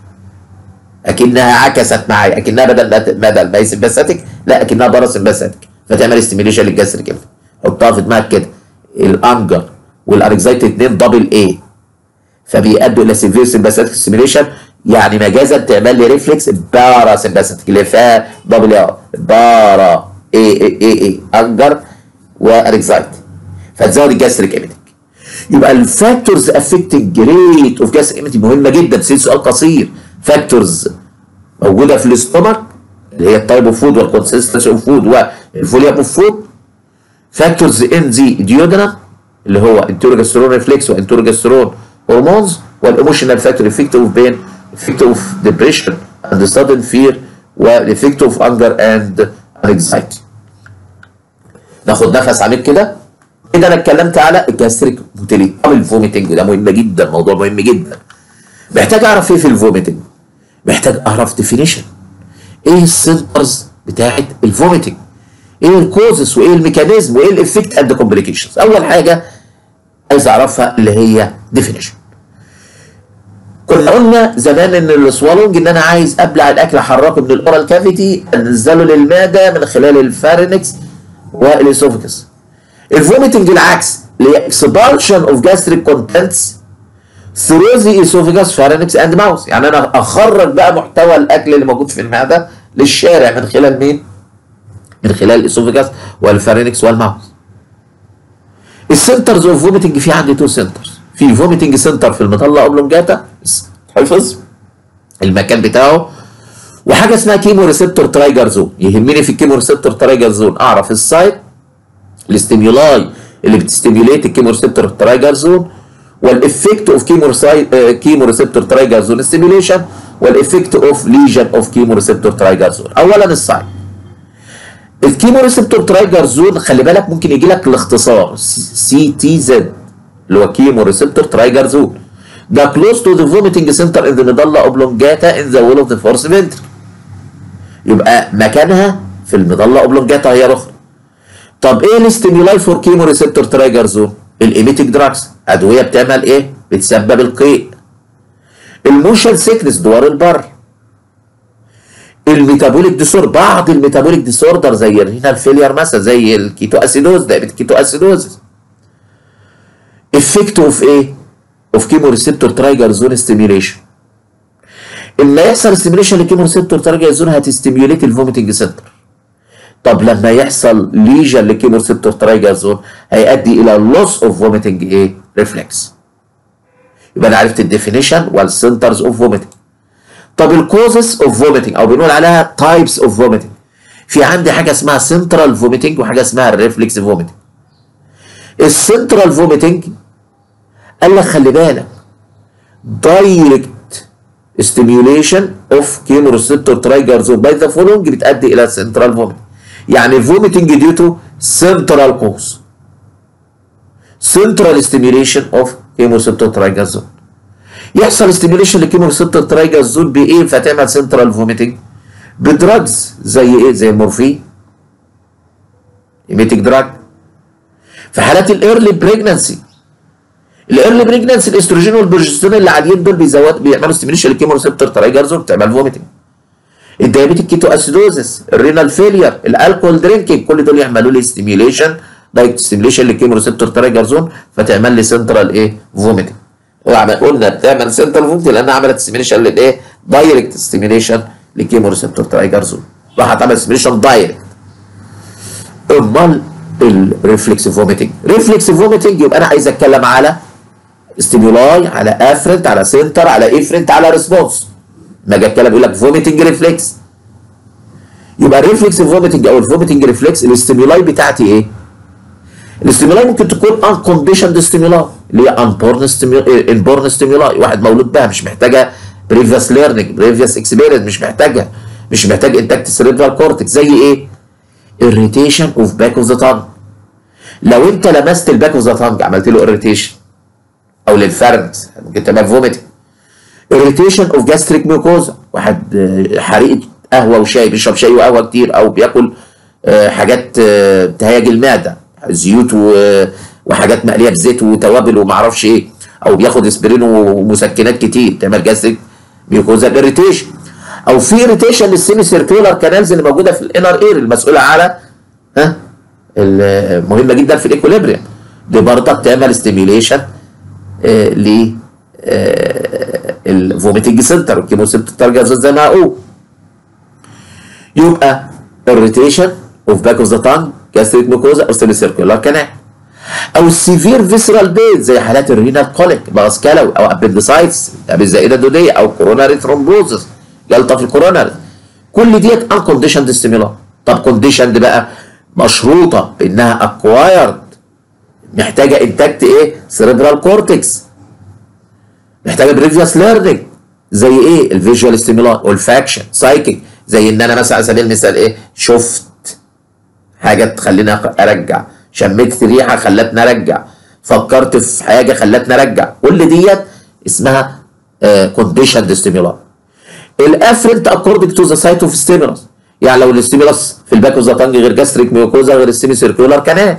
اكنها عكست معايا اكنها بدل بدل ما هي سمباثيك لا اكنها باراسمباثيك فتعمل ستيميليشن للجاستريك كده حطها في دماغك كده الانجر والانكزايتي اثنين دبل اي فبيأدوا الى سيفير سمباثيك ستيميليشن يعني مجازا تعمل لي ريفلكس باراسمباثيك اللي فيها دبل اي بارا اي اي اي اي انجر وانكزايتي فتزود الجاستريك ايميتنج يبقى الفاكتورز افكتنج ريت اوف جاستريك ايميتنج مهمه جدا بس سؤال قصير فاكتورز موجوده في الاستومك اللي هي التايب اوف فود والكونسستنسي اوف فود والفوليوم اوف فود فاكتورز ان ذا ديودرام اللي هو انتروجسترون ريفلكس وانتروجسترون هرمونز والايموشنال فاكتور افكت اوف بين افكت اوف ديبريشن اند سادن فير والافكت اوف انجر اند انكزايتي ناخد نفس عميق كده كده انا اتكلمت على الجاستريك موتيليتي الفوميتنج ده مهم جدا موضوع مهم جدا محتاج اعرف ايه في الفوميتنج محتاج اعرف ديفينيشن ايه السنترز بتاعت الفوميتنج ايه الكوزس وايه الميكانيزم وايه الافكت اند كومبليكيشنز اول حاجه عايز اعرفها اللي هي ديفينيشن كنا قلنا زمان ان السوالونج ان انا عايز ابلع الاكل احركه من الاورال كافيتي انزله للمعده من خلال الفارينكس والاسوفيكس الفوميتنج العكس اللي هي اكسبالشن اوف جاستريك كونتنتس ثرو ذا اسوفيجاس فارينكس اند ماوس يعني انا اخرج بقى محتوى الاكل اللي موجود في المعده للشارع من خلال مين؟ من خلال الاسوفيجاس والفارينكس والماوس. السنترز اوف فوميتنج في عندي تو سنترز في فوميتنج سنتر في المطلة اوبلونجاتا حفظ المكان بتاعه وحاجه اسمها كيمو ريسبتور ترايجر زون يهمني في الكيمو ريسبتور ترايجر زون اعرف السايت الاستيمولاي اللي بتستيميوليت الكيمو ريسبتور ترايجر زون والافكت اوف كيمو كيمو ريسبتور ترايجر زون ستيميوليشن والافكت اوف ليجن اوف كيمو ريسبتور ترايجر زون اولا السايت الكيمو ريسبتور ترايجر زون خلي بالك ممكن يجي لك الاختصار سي تي زد اللي هو كيمو ريسبتور ترايجر زون ده كلوز تو ذا فوميتنج سنتر ان ذا ميدالا اوبلونجاتا ان ذا وول اوف ذا فورس فنتر يبقى مكانها في الميدالا اوبلونجاتا هي الاخرى طب ايه الاستيمولاي فور كيمو ريسبتور ترايجر زون الايميتيك دراجز ادويه بتعمل ايه بتسبب القيء الموشن سيكنس دوار البر الميتابوليك ديسور بعض الميتابوليك ديسوردر زي الرينال فيلير مثلا زي الكيتو اسيدوز ده الكيتو اسيدوز افكت اوف ايه اوف كيمو ريسبتور ترايجر زون ستيميوليشن اما يحصل ستيميوليشن للكيمو ريسبتور ترايجر زون هتستيميوليت الفوميتنج سنتر طب لما يحصل ليجن للكيمو ريسبتور ترايجر زون هيؤدي الى لوس اوف فوميتنج ايه ريفلكس يبقى انا عرفت الديفينيشن والسنترز اوف فوميتنج طب الكوزز اوف فوميتنج او بنقول عليها تايبس اوف فوميتنج في عندي حاجه اسمها سنترال فوميتنج وحاجه اسمها الريفلكس فوميتنج السنترال فوميتنج قال لك خلي بالك دايركت stimulation of chemoreceptor trigerzone by the following بتؤدي الى central vomiting يعني vomiting due to central cause central stimulation of chemoreceptor trigerzone يحصل stimulation للchemoreceptor trigerzone بايه فتعمل central vomiting بدراجز زي ايه زي المورفين ايميتيك دراج في حالات الايرلي بريجنانسي الايرلي بريجنانسي الاستروجين والبروجسترون اللي عاليين دول بيزود بيعملوا ستيميليشن للكيموريسبتور ترايجرزون بتعمل فوميتنج الدايابيتيك كيتو اسيدوزس الرينال فيلير الالكول درينكينج كل دول يعملوا لي ستيميليشن دايركت ستيميليشن للكيموريسبتور ترايجرزون فتعمل لي سنترال ايه فوميتنج قلنا بتعمل سنترال فوميتنج لانها عملت ستيميليشن للايه دايركت ستيميليشن للكيموريسبتور ترايجرزون راح تعمل ستيميليشن دايركت امال الريفلكس فوميتنج ريفلكس فوميتنج يبقى انا عايز اتكلم على ستيمولاي على افرنت على سنتر على افرنت على ريسبونس ما اجي اتكلم يقول لك فوميتنج ريفلكس يبقى الريفلكس فوميتنج او الفوميتنج ريفلكس الاستيمولاي بتاعتي ايه؟ الاستيمولاي ممكن تكون ان كونديشند ستيمولاي اللي هي انبورن انبورن ستيمولاي واحد مولود بها مش محتاجه بريفيوس ليرنينج بريفيوس اكسبيرينس مش محتاجها مش محتاج انتاكت سيريبرال كورتكس زي ايه؟ irritation of back of the tongue لو انت لمست الباك اوف ذا تانج عملت له irritation او للفرنس ممكن تعمل فوميتنج irritation of gastric mucosa واحد حريقه قهوه وشاي بيشرب شاي وقهوه كتير او بياكل حاجات تهيج المعده زيوت وحاجات مقليه بزيت وتوابل ومعرفش ايه او بياخد اسبرين ومسكنات كتير تعمل جاستريك ميوكوزا irritation او في irritation للسيمي سيركيولار كانالز اللي موجوده في الانر اير المسؤوله على ها مهمه جدا في الايكوليبريم دي برضك تعمل ستيميوليشن آه ل الفوميتنج سنتر والكيموسيبتر زي ما اقول يبقى irritation اوف باك اوف ذا تانج gastric mucosa او سيمي سيركيولار كانال او السيفير فيسرال بين زي حالات الرينال كوليك باص كلوي او ابندسايتس بالزائده الدوديه او كوروناري ثرومبوزس جلطه في الكوروناري كل ديت ان كونديشند ستيمولا طب كونديشند بقى مشروطه بانها اكوايرد محتاجه انتاكت ايه سيريبرال كورتكس محتاجه بريفيوس ليرنينج زي ايه الفيجوال ستيمولا والفاكشن سايكيك زي ان انا مثلا على سبيل المثال ايه شفت حاجه تخليني ارجع شميت ريحه خلتني ارجع فكرت في حاجه خلتني ارجع كل ديت اسمها كونديشند ستيمولا الافرنت اكوردنج تو ذا سايت اوف ستيمولس يعني لو الاستيمولس في الباك اوف ذا تانج غير جاستريك ميوكوزا غير السيمي سيركيولار كانال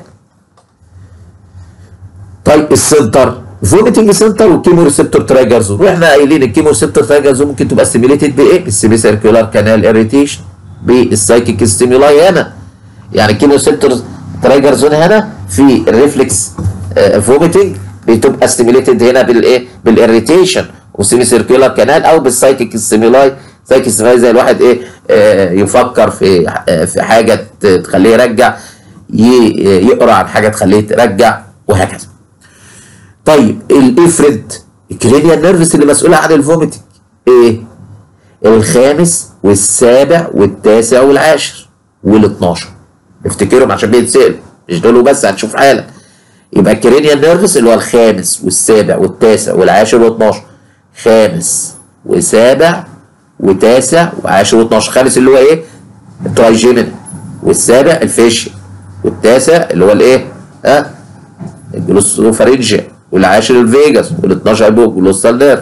طيب السنتر فوميتنج سنتر والكيمو ريسبتور ترايجرزون واحنا قايلين الكيمو ريسبتور ترايجرزون ممكن تبقى ستيميليتد بايه؟ بالسيمي سيركيولار كانال اريتيشن بالسايكيك ستيمولاي هنا يعني الكيمو ريسبتور ترايجرزون هنا في الريفلكس فوميتنج بتبقى ستيميليتد هنا بالايه؟ بالاريتيشن وسيمي سيركيولار كانال او بالسايكيك ستيمولاي سايكيك ستيمولاي زي الواحد ايه آه يفكر في آه في حاجه تخليه يرجع يقرا عن حاجه تخليه ترجع وهكذا. طيب الافرد الكرينيال نيرفس اللي مسؤوله عن الفوميتنج ايه؟ الخامس والسابع والتاسع والعاشر وال12 افتكرهم عشان بيتسال مش دول بس هنشوف حالا يبقى الكرينيال نيرفس اللي هو الخامس والسابع والتاسع والعاشر وال12 خامس وسابع وتاسع وعاشر و12 خامس اللي هو ايه؟ الترايجيمين والسابع الفيشيا والتاسع اللي هو الايه؟ ها؟ أه؟ الجلوسوفارينجيا والعاشر الفيجاس وال12 الجلوسال نيرف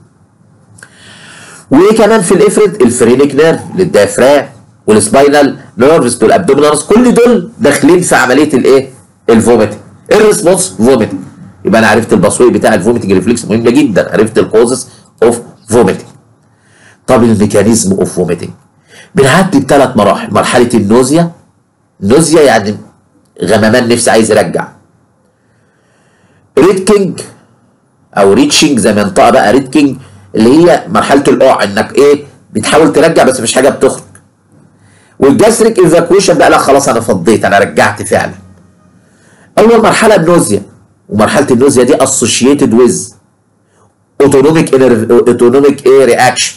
وايه كمان في الافرد الفرينيك نيرف للديافرام والسباينال نيرفز والابدومينالز كل دول داخلين في عمليه الايه؟ الفوميتنج الريسبونس فوميتنج يبقى انا عرفت الباسوي بتاع الفوميتنج ريفلكس مهمه جدا عرفت الكوزز اوف فوميتنج طب الميكانيزم اوف فوميتنج بنعدي بثلاث مراحل مرحله النوزيا نوزيا يعني غممان نفسي عايز يرجع ريدكينج او ريتشنج زي منطقه بقى ريدكينج اللي هي مرحله القوع انك ايه بتحاول ترجع بس مفيش حاجه بتخرج والجاستريك ايفاكويشن بقى لا خلاص انا فضيت انا رجعت فعلا اول مرحله النوزيا ومرحله النوزيا دي اسوشيتد ويز اوتونوميك اوتونوميك ايه رياكشن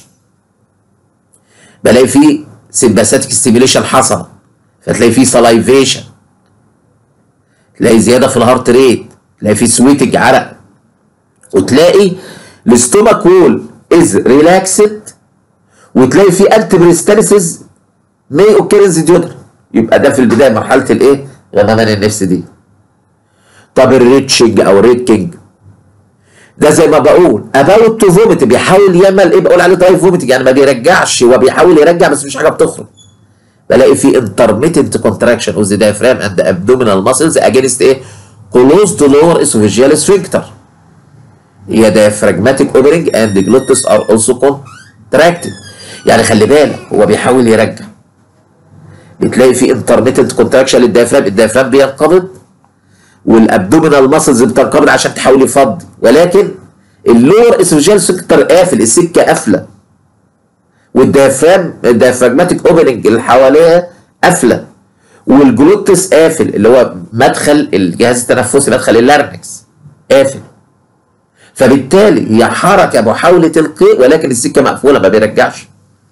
بلاقي فيه سمباثيك ستيميليشن حصل فتلاقي فيه سلايفيشن تلاقي زياده في الهارت ريت تلاقي فيه سويتنج عرق وتلاقي الاستومك وول از ريلاكسد وتلاقي في انتي بريستاليسيس مي اوكيرنس ديودر يبقى ده في البدايه مرحله الايه؟ غمامان النفس دي طب الريتشنج او الريتكينج ده زي ما بقول اباوت تو فوميت بيحاول يعمل ايه بقول عليه دايف فوميتنج يعني ما بيرجعش هو بيحاول يرجع بس مش حاجه بتخرج بلاقي في intermittent contraction of the diaphragm and the abdominal muscles against ايه closed lower esophageal sphincter هي diaphragmatic opening and the glottis are also contracted يعني خلي بالك هو بيحاول يرجع بتلاقي في intermittent contraction للديافرام الديافرام بينقبض والابدومينال ماسلز بتنقبض عشان تحاول يفضي ولكن اللور اسوفيجيال سكتر قافل السكه قافله والديافرام الديافراجماتيك اوبننج اللي حواليها قافله والجلوتس قافل اللي هو مدخل الجهاز التنفسي مدخل اللارنكس قافل فبالتالي هي حركه محاوله القيء ولكن السكه مقفوله ما بيرجعش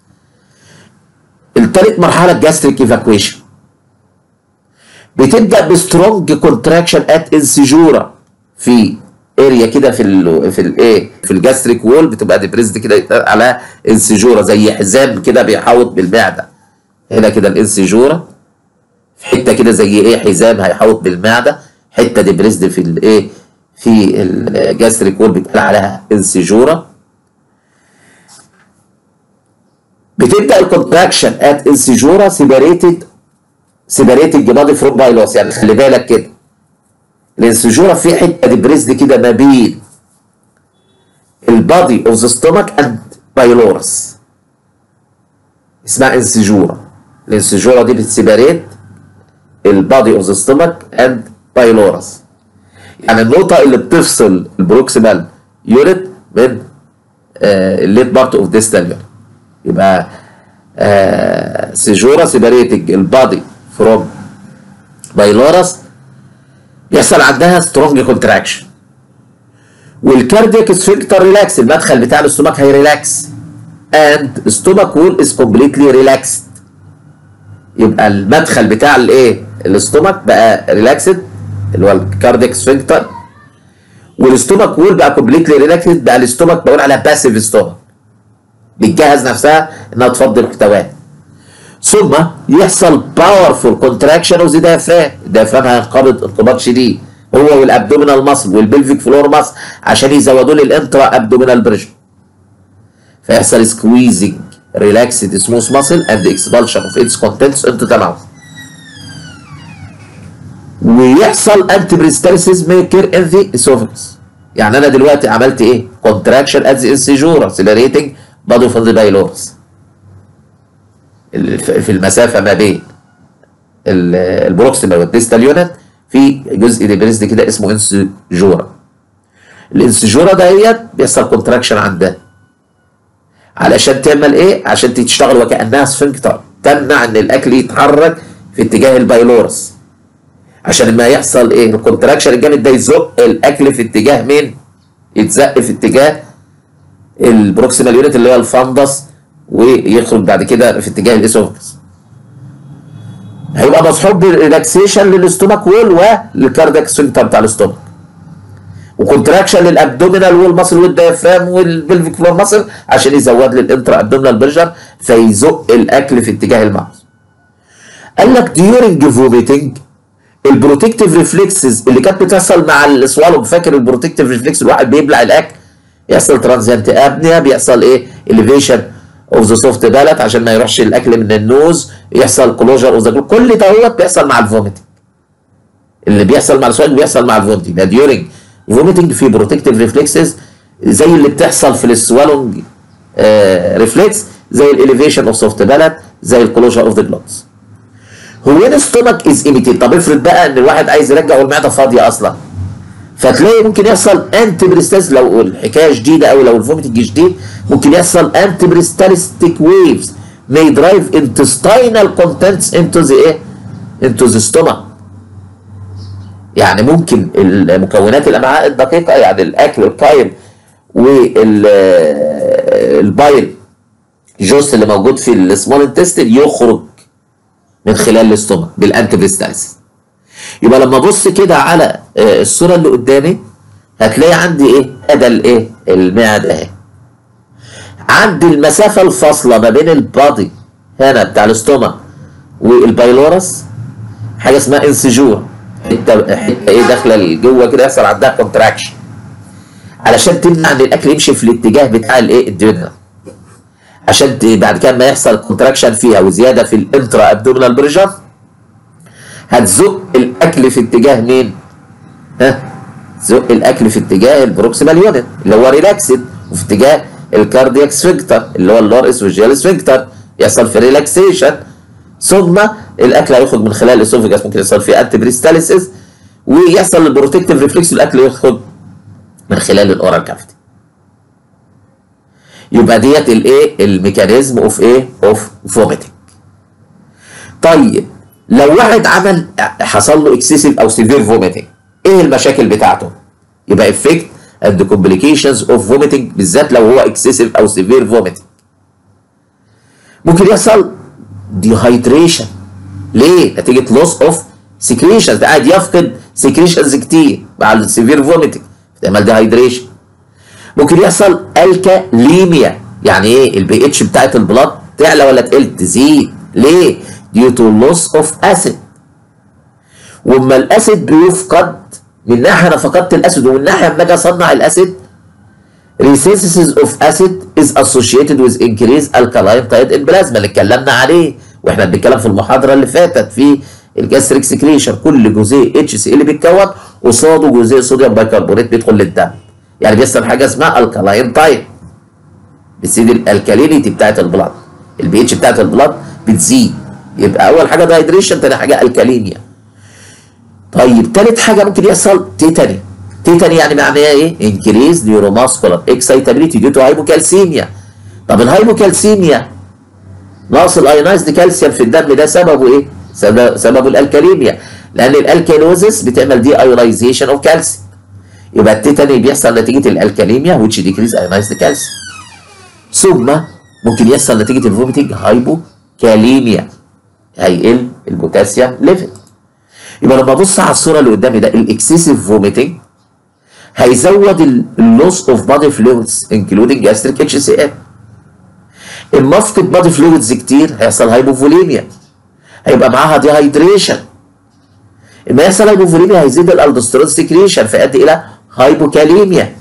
التالت مرحله الجاستريك ايفاكويشن بتبدا بسترونج كونتراكشن ات انسجوره في اريا كده في ال في الايه في الجاستريك وول بتبقى ديبريزد كده على انسجوره زي حزام كده بيحوط بالمعده هنا كده الانسجوره في حته كده زي ايه حزام هيحوط بالمعده حته ديبريزد في الايه في الجاستريك وول بيتقال عليها انسجوره بتبدا الكونتراكشن ات انسجوره سيبريتد سيبريتد بادي فروم بايلوس يعني خلي بالك كده الانسجوره في حته ديبريزد كده ما بين البادي اوف ذا ستومك اند بايلورس اسمها انسجوره الانسجوره دي بتسيبريت البادي اوف ذا ستومك اند بايلورس يعني النقطه اللي بتفصل البروكسيمال يونت من الليت بارت اوف ديستال يبقى آه سيجورا سيبريتنج البادي فروم بايلورس يحصل عندها سترونج كونتراكشن والكاردياك سفنكتر ريلاكس المدخل بتاع الاستومك هيريلاكس اند ستومك وول از كومبليتلي ريلاكسد يبقى المدخل بتاع الايه الاستومك بقى ريلاكسد اللي هو الكاردياك سفنكتر والاستومك وول بقى كومبليتلي ريلاكسد بقى الاستومك بقول عليها باسيف ستومك بتجهز نفسها انها تفضي محتواه ثم يحصل باورفول كونتراكشن اوف ذا دايفرام الدايفرام هينقبض انقباض شديد هو والابدومينال ماسل والبلفيك فلور ماسل عشان يزودوا لي الانترا ابدومينال بريشر فيحصل سكويزنج ريلاكسد سموث ماسل اند اكسبالشن اوف اتس كونتنتس انتو ذا ماوث ويحصل انتي بريستالسيس ميكر ان ذا اسوفكس يعني انا دلوقتي عملت ايه؟ كونتراكشن ات ذا انسيجور اكسلريتنج بادو فون ذا بايلورس في المسافه ما بين البروكسيمال والديستال يونت في جزء ديبريزد كده اسمه انسجوره الانسجوره دهيت بيحصل كونتراكشن عندها علشان تعمل ايه عشان تشتغل وكانها سفنكتر تمنع ان الاكل يتحرك في اتجاه البايلورس عشان لما يحصل ايه الكونتراكشن الجامد ده يزق الاكل في اتجاه مين يتزق في اتجاه البروكسيمال يونت اللي هو الفندس ويخرج بعد كده في اتجاه الاسوفكس هيبقى مصحوب بالريلاكسيشن للاستومك وول وللكاردياك سفنكتر بتاع الاستومك وكونتراكشن للابدومينال وول ماسل والديافرام والبلفيك فلور ماسل عشان يزود لي الانترا ابدومينال بريشر فيزق الاكل في اتجاه الماوس قال لك ديورنج فوميتنج البروتكتيف ريفلكسز اللي كانت بتحصل مع السوالو فاكر البروتكتيف ريفلكس الواحد بيبلع الاكل يحصل ترانزيانت ابنيا بيحصل ايه اليفيشن اوف ذا سوفت بالات عشان ما يروحش الاكل من النوز يحصل كلوجر اوف ذا كل دوت بيحصل مع الفوميتنج اللي بيحصل مع السؤال بيحصل مع الفوميتنج ده ديورنج فوميتنج في بروتكتيف ريفلكسز زي اللي بتحصل في السوالونج ريفلكس زي الاليفيشن اوف سوفت بالات زي الكلوجر اوف ذا جلوتس هو وين ستومك از ايميتيد طب افرض بقى ان الواحد عايز يرجع والمعده فاضيه اصلا فتلاقي ممكن يحصل انتي بريستاز لو الحكايه شديده او لو الفوميتنج شديد ممكن يحصل انتي بريستالستيك ويفز may drive intestinal contents into the ايه into the stomach يعني ممكن المكونات الامعاء الدقيقه يعني الاكل القايم والبايل جوس اللي موجود في السمول انتستين يخرج من خلال الاستومك بالانتي بريستالسيس يبقى لما ابص كده على الصوره اللي قدامي هتلاقي عندي ايه ادى الايه المعده اهي عند المسافه الفاصله ما بين البادي هنا بتاع الاستوما والبايلورس حاجه اسمها انسجور حته حته ايه داخله لجوه كده يحصل عندها كونتراكشن علشان تمنع ان الاكل يمشي في الاتجاه بتاع الايه الديودنم عشان ت- بعد كده ما يحصل كونتراكشن فيها وزياده في الانترا ابدومينال بريشر هتزق الاكل في اتجاه مين؟ ها؟ زق الاكل في اتجاه البروكسيمال يونت اللي هو ريلاكسد وفي اتجاه الكاردياك سفنكتر اللي هو اللور اسوجيال سفنكتر يحصل في ريلاكسيشن ثم الاكل هيخرج من خلال الاسوفجاس ممكن يحصل فيه انتي بريستاليسيس ويحصل البروتكتيف ريفلكس الاكل يخرج من خلال الاورال كافيتي يبقى ديت الايه الميكانيزم اوف ايه اوف فوميتنج طيب لو واحد عمل حصل له اكسسيف او سيفير فوميتنج ايه المشاكل بتاعته يبقى افكت اند كومبليكيشنز اوف فوميتنج بالذات لو هو اكسسيف او سيفير فوميتنج ممكن يحصل ديهايدريشن ليه نتيجه لوس اوف سكريشنز قاعد يفقد سكريشنز كتير مع السيفير فوميتنج تعمل ديهايدريشن ممكن يحصل الكاليميا يعني ايه البي اتش بتاعت البلاد تعلى ولا تقل تزيد ليه due to loss of acid واما الاسيد بيفقد من ناحيه انا فقدت الاسيد ومن ناحيه اما اجي اصنع الاسيد resynthesis of acid is associated with increased alkaline tide in plasma اللي اتكلمنا عليه واحنا بنتكلم في المحاضره اللي فاتت في الجاستريك سكريشن كل جزيء اتش سي ال بيتكون قصاده جزيء صوديوم بايكربونات بيدخل للدم يعني بيحصل حاجه اسمها الكالاين تايب بتزيد الالكالينيتي بتاعت البلاد البي اتش بتاعت البلاد بتزيد يبقى اول حاجه دايدريشن تاني حاجه الكالينيا طيب تالت حاجه ممكن يحصل تيتاني تيتاني يعني معناها ايه انكريز نيوروماسكولار اكسايتابيليتي ديو تو هايبوكالسيميا طب الهايبوكالسيميا نقص الايونايزد كالسيوم في الدم ده سببه ايه سبب سببه الالكاليميا لان الالكالوزس بتعمل دي ايونايزيشن اوف كالسيوم يبقى التيتاني بيحصل نتيجه الالكاليميا which decrease ionized calcium ثم ممكن يحصل نتيجه الفوميتنج هايبوكاليميا هيقل البوتاسيوم ليفل يبقى لما ابص على الصوره اللي قدامي ده الاكسسيف فوميتنج هيزود اللوس اوف بادي فلويدز انكلودنج جاستريك اتش سي ال اما افقد بادي فلويدز كتير هيحصل هايبوفوليميا هيبقى معاها ديهايدريشن اما يحصل هايبوفوليميا هيزيد الالدوستيرون سكريشن فيؤدي الى هايبوكاليميا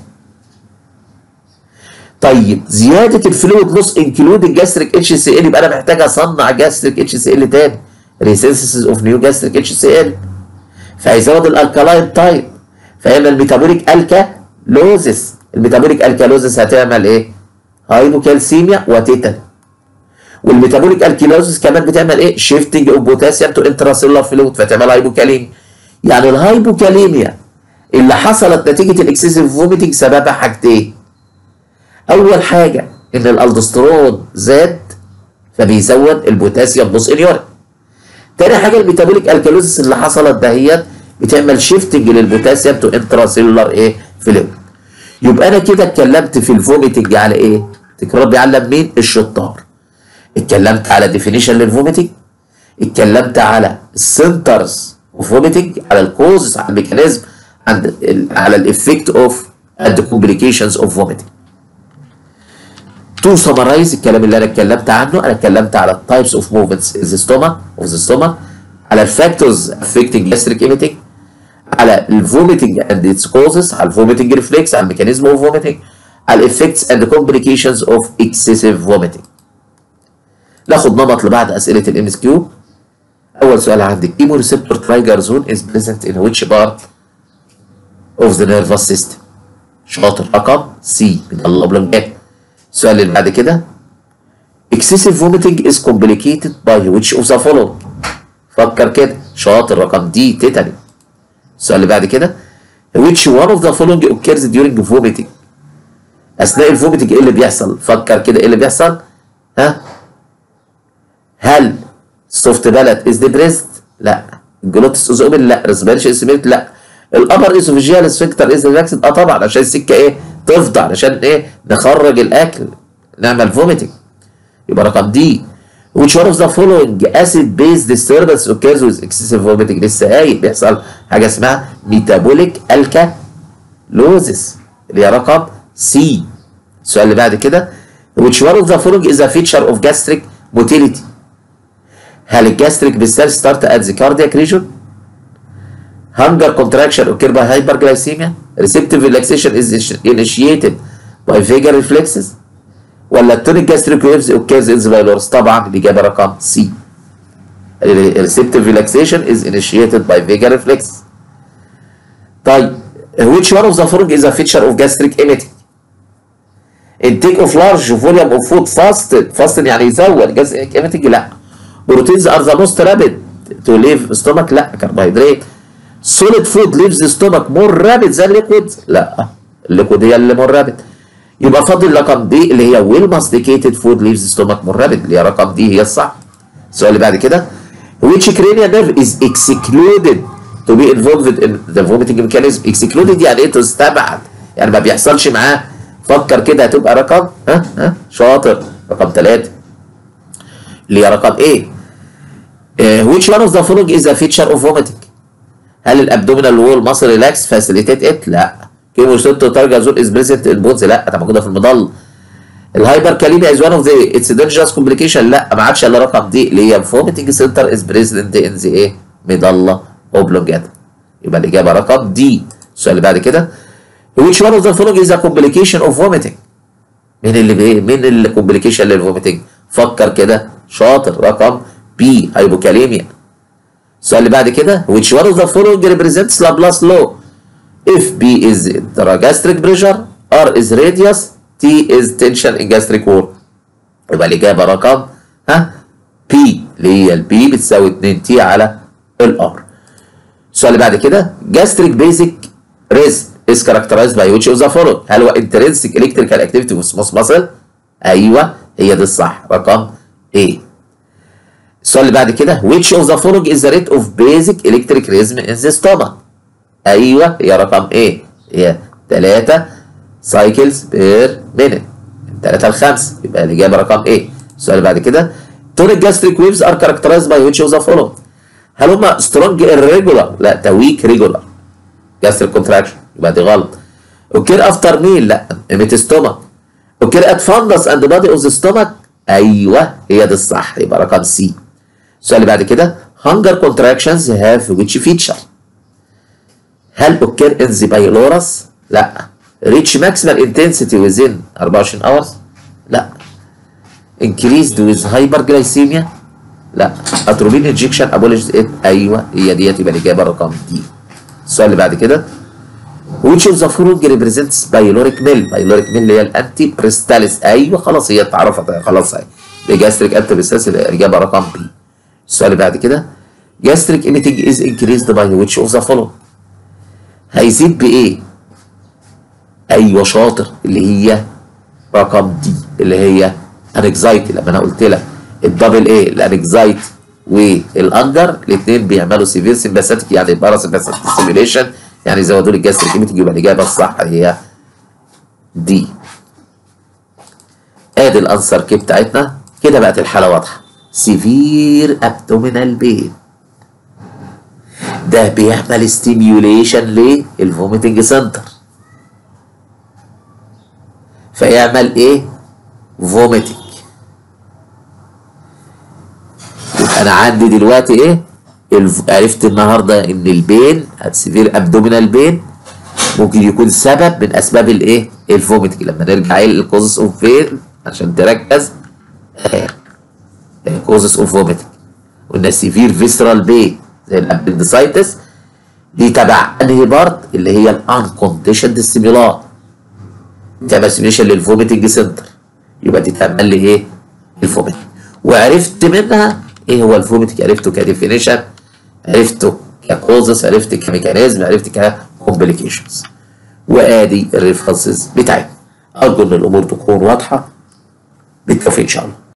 طيب زياده الفلويد لوس انكلودنج جاستريك اتش سي ال يبقى انا محتاج اصنع جاستريك اتش سي ال تاني ريسينسيس اوف نيو جاستريك اتش سي ال فهيزود الالكالاين تايب فيعمل الميتابوليك الكالوزس الميتابوليك الكالوزس هتعمل ايه؟ هايبوكالسيميا وتيتان والميتابوليك الكالوزس كمان بتعمل ايه؟ شيفتنج اوف بوتاسيوم تو انتراسيلر فلويد فتعمل هايبوكاليميا يعني الهايبوكاليميا اللي حصلت نتيجه الاكسسيف فوميتنج سببها حاجتين اول حاجه ان الالدوسترون زاد فبيزود البوتاسيوم نص اليورين تاني حاجه الميتابوليك الكالوزس اللي حصلت دهيت بتعمل شيفتنج للبوتاسيوم تو انتراسيلولار ايه فلويد يبقى انا كده اتكلمت في الفوميتنج على ايه تكرار بيعلم مين الشطار اتكلمت على ديفينيشن للفوميتنج اتكلمت على السنترز اوف فوميتنج على الكوزز على الميكانيزم عند على الافكت اوف اند كومبليكيشنز اوف فوميتنج تو سمرايز الكلام اللي انا اتكلمت عنه انا اتكلمت على التايبس اوف موفمنتس ذا ستومك اوف ذا ستومك على الفاكتورز افكتنج gastric emitting على الفوميتنج اند اتس كوزز على الفوميتنج ريفلكس على الميكانيزم اوف فوميتنج على الافكتس اند كومبليكيشنز اوف اكسسيف فوميتنج ناخد نمط لبعض اسئله الام اس كيو اول سؤال عندك ايمو ريسبتور ترايجر زون از بريزنت ان ويتش بارت اوف ذا نيرفس سيستم شاطر رقم سي من الاوبلونجات السؤال اللي بعد كده excessive vomiting is complicated by which of the following فكر كده شاطر رقم دي تيتاني السؤال اللي بعد كده which one of the following occurs during vomiting اثناء الفوميتنج ايه اللي بيحصل فكر كده ايه اللي بيحصل ها هل سوفت بالات از ديبريست لا الجلوتس از اوبن لا ريسبيريشن اسميت لا الابر اسوفيجيال سفنكتر از ريلاكسد اه طبعا عشان السكه ايه تفضى عشان ايه نخرج الاكل نعمل فوميتنج يبقى رقم دي which one of the following acid based disturbance occurs with excessive vomiting لسه قايل بيحصل حاجه اسمها metabolic alkalosis اللي هي رقم سي السؤال اللي بعد كده which which one of the following is a feature of gastric motility هل الجاستريك بالسيل start at the cardiac region hunger contraction occur by hyperglycemia receptive relaxation is initiated by vagal reflexes ولا التونيك gastric waves occurs in the pylorus طبعا الإجابة رقم C receptive relaxation is initiated by vagal reflexes طيب which one of the following is a feature of gastric emetic intake of large volume of food fasted fasted يعني يزود gastric emetic لا بروتينز ار ذا موست رابيد تو ليف ستومك لا كربوهيدرات سوليد فود ليفز ستومك مور رابيد زي الليكويد لا الليكويد هي اللي مور رابيد يبقى فاضل رقم دي اللي هي ويل ماستيكيتد فود ليفز ستومك مور رابيد اللي هي رقم دي هي الصح السؤال اللي بعد كده which cranial nerve is excluded to be involved in the vomiting mechanism excluded يعني ايه تستبعد يعني ما بيحصلش معاه فكر كده هتبقى رقم ها ها شاطر رقم ثلاثة اللي هي رقم ايه Uh, which one of the following is a feature of vomiting؟ هل الابدومينال وول ماسل ريلاكس فاسيليتيت ات؟ لا. كيموستوتو تارجازول از بريزنت ان بونز لا ده موجوده في المضل. الهايبر كاليميا از one of the اتس dangerous كومبليكيشن لا ما عادش الا رقم دي اللي هي فوميتنج سنتر از بريزنت ان ذا ايه؟ مضله اوبلونجاتا. يبقى الاجابه رقم دي. السؤال اللي بعد كده which one of the following is a complication of vomiting؟ مين اللي بي مين الكومبليكيشن للفوميتنج؟ فكر كده شاطر رقم بي هايبوكاليميا السؤال اللي بعد كده which one of the following represents Laplace law if B is intragastric pressure R is radius T is tension in gastric wall يبقى الإجابة رقم ها P اللي هي البي بتساوي 2 T على الار السؤال اللي بعد كده gastric basic rest is characterized by which of the following هل هو intrinsic electrical activity of smooth muscle ايوه هي دي الصح رقم A السؤال اللي بعد كده which of the following is the rate of basic electric rhythm in the stomach ايوه هي رقم ايه هي 3 cycles per minute 3 ل 5 يبقى الاجابه رقم ايه السؤال اللي بعد كده tonic gastric waves are characterized by which of the following هل هم strong irregular لا ده weak regular gastric contraction يبقى دي غلط occur after meal لا emit stomach occur at fundus and body of the stomach ايوه هي دي الصح يبقى رقم سي السؤال اللي بعد كده hunger contractions have which feature هل occur in the pylorus لا reach maximal intensity within 24 hours لا increased with hyperglycemia لا اتروبين injection abolished it ايوه هي ديت يبقى الاجابه رقم دي السؤال اللي بعد كده which of the following represents pyloric mill pyloric mill اللي هي الانتي بريستاليس ايوه خلاص هي اتعرفت خلاص اهي الجاستريك انتي بريستاليس الاجابه رقم بي السؤال اللي بعد كده gastric emitting is increased by which of the following هيزيد بايه ايوه شاطر اللي هي رقم دي اللي هي انكزايتي لما انا قلت لك الدبل ايه الانكزايتي والانجر الاثنين بيعملوا سيفير سمباثيك يعني باراسمباثيك ستيميوليشن يعني يزودوا لي الجاستريك ايميتنج يبقى الاجابه الصح هي دي ادي الانسر كي بتاعتنا كده بقت الحاله واضحه سيفير ابدومينال بين ده بيعمل ستيميوليشن للفوميتنج سنتر فيعمل ايه فوميتنج يبقى انا عندي دلوقتي ايه الف... عرفت النهارده ان البين سيفير ابدومينال بين ممكن يكون سبب من اسباب الايه الفوميتنج لما نرجع ايه للكوزس اوف بين عشان تركز كوزس اوف فوميتنج قلنا سيفير فيسرال بين زي الابندسايتس دي تبع انهي بارت اللي هي الانكونديشند ستيمولار تعمل ستيميوليشن للفوميتنج سنتر يبقى دي تعمل لي ايه الفوميتنج وعرفت منها ايه هو الفوميتنج عرفته كديفينيشن عرفته ككوزس عرفت كميكانيزم عرفت ككومبليكيشنز وادي الريفرنسز بتاعتنا ارجو ان الامور تكون واضحه بالتوفيق ان شاء الله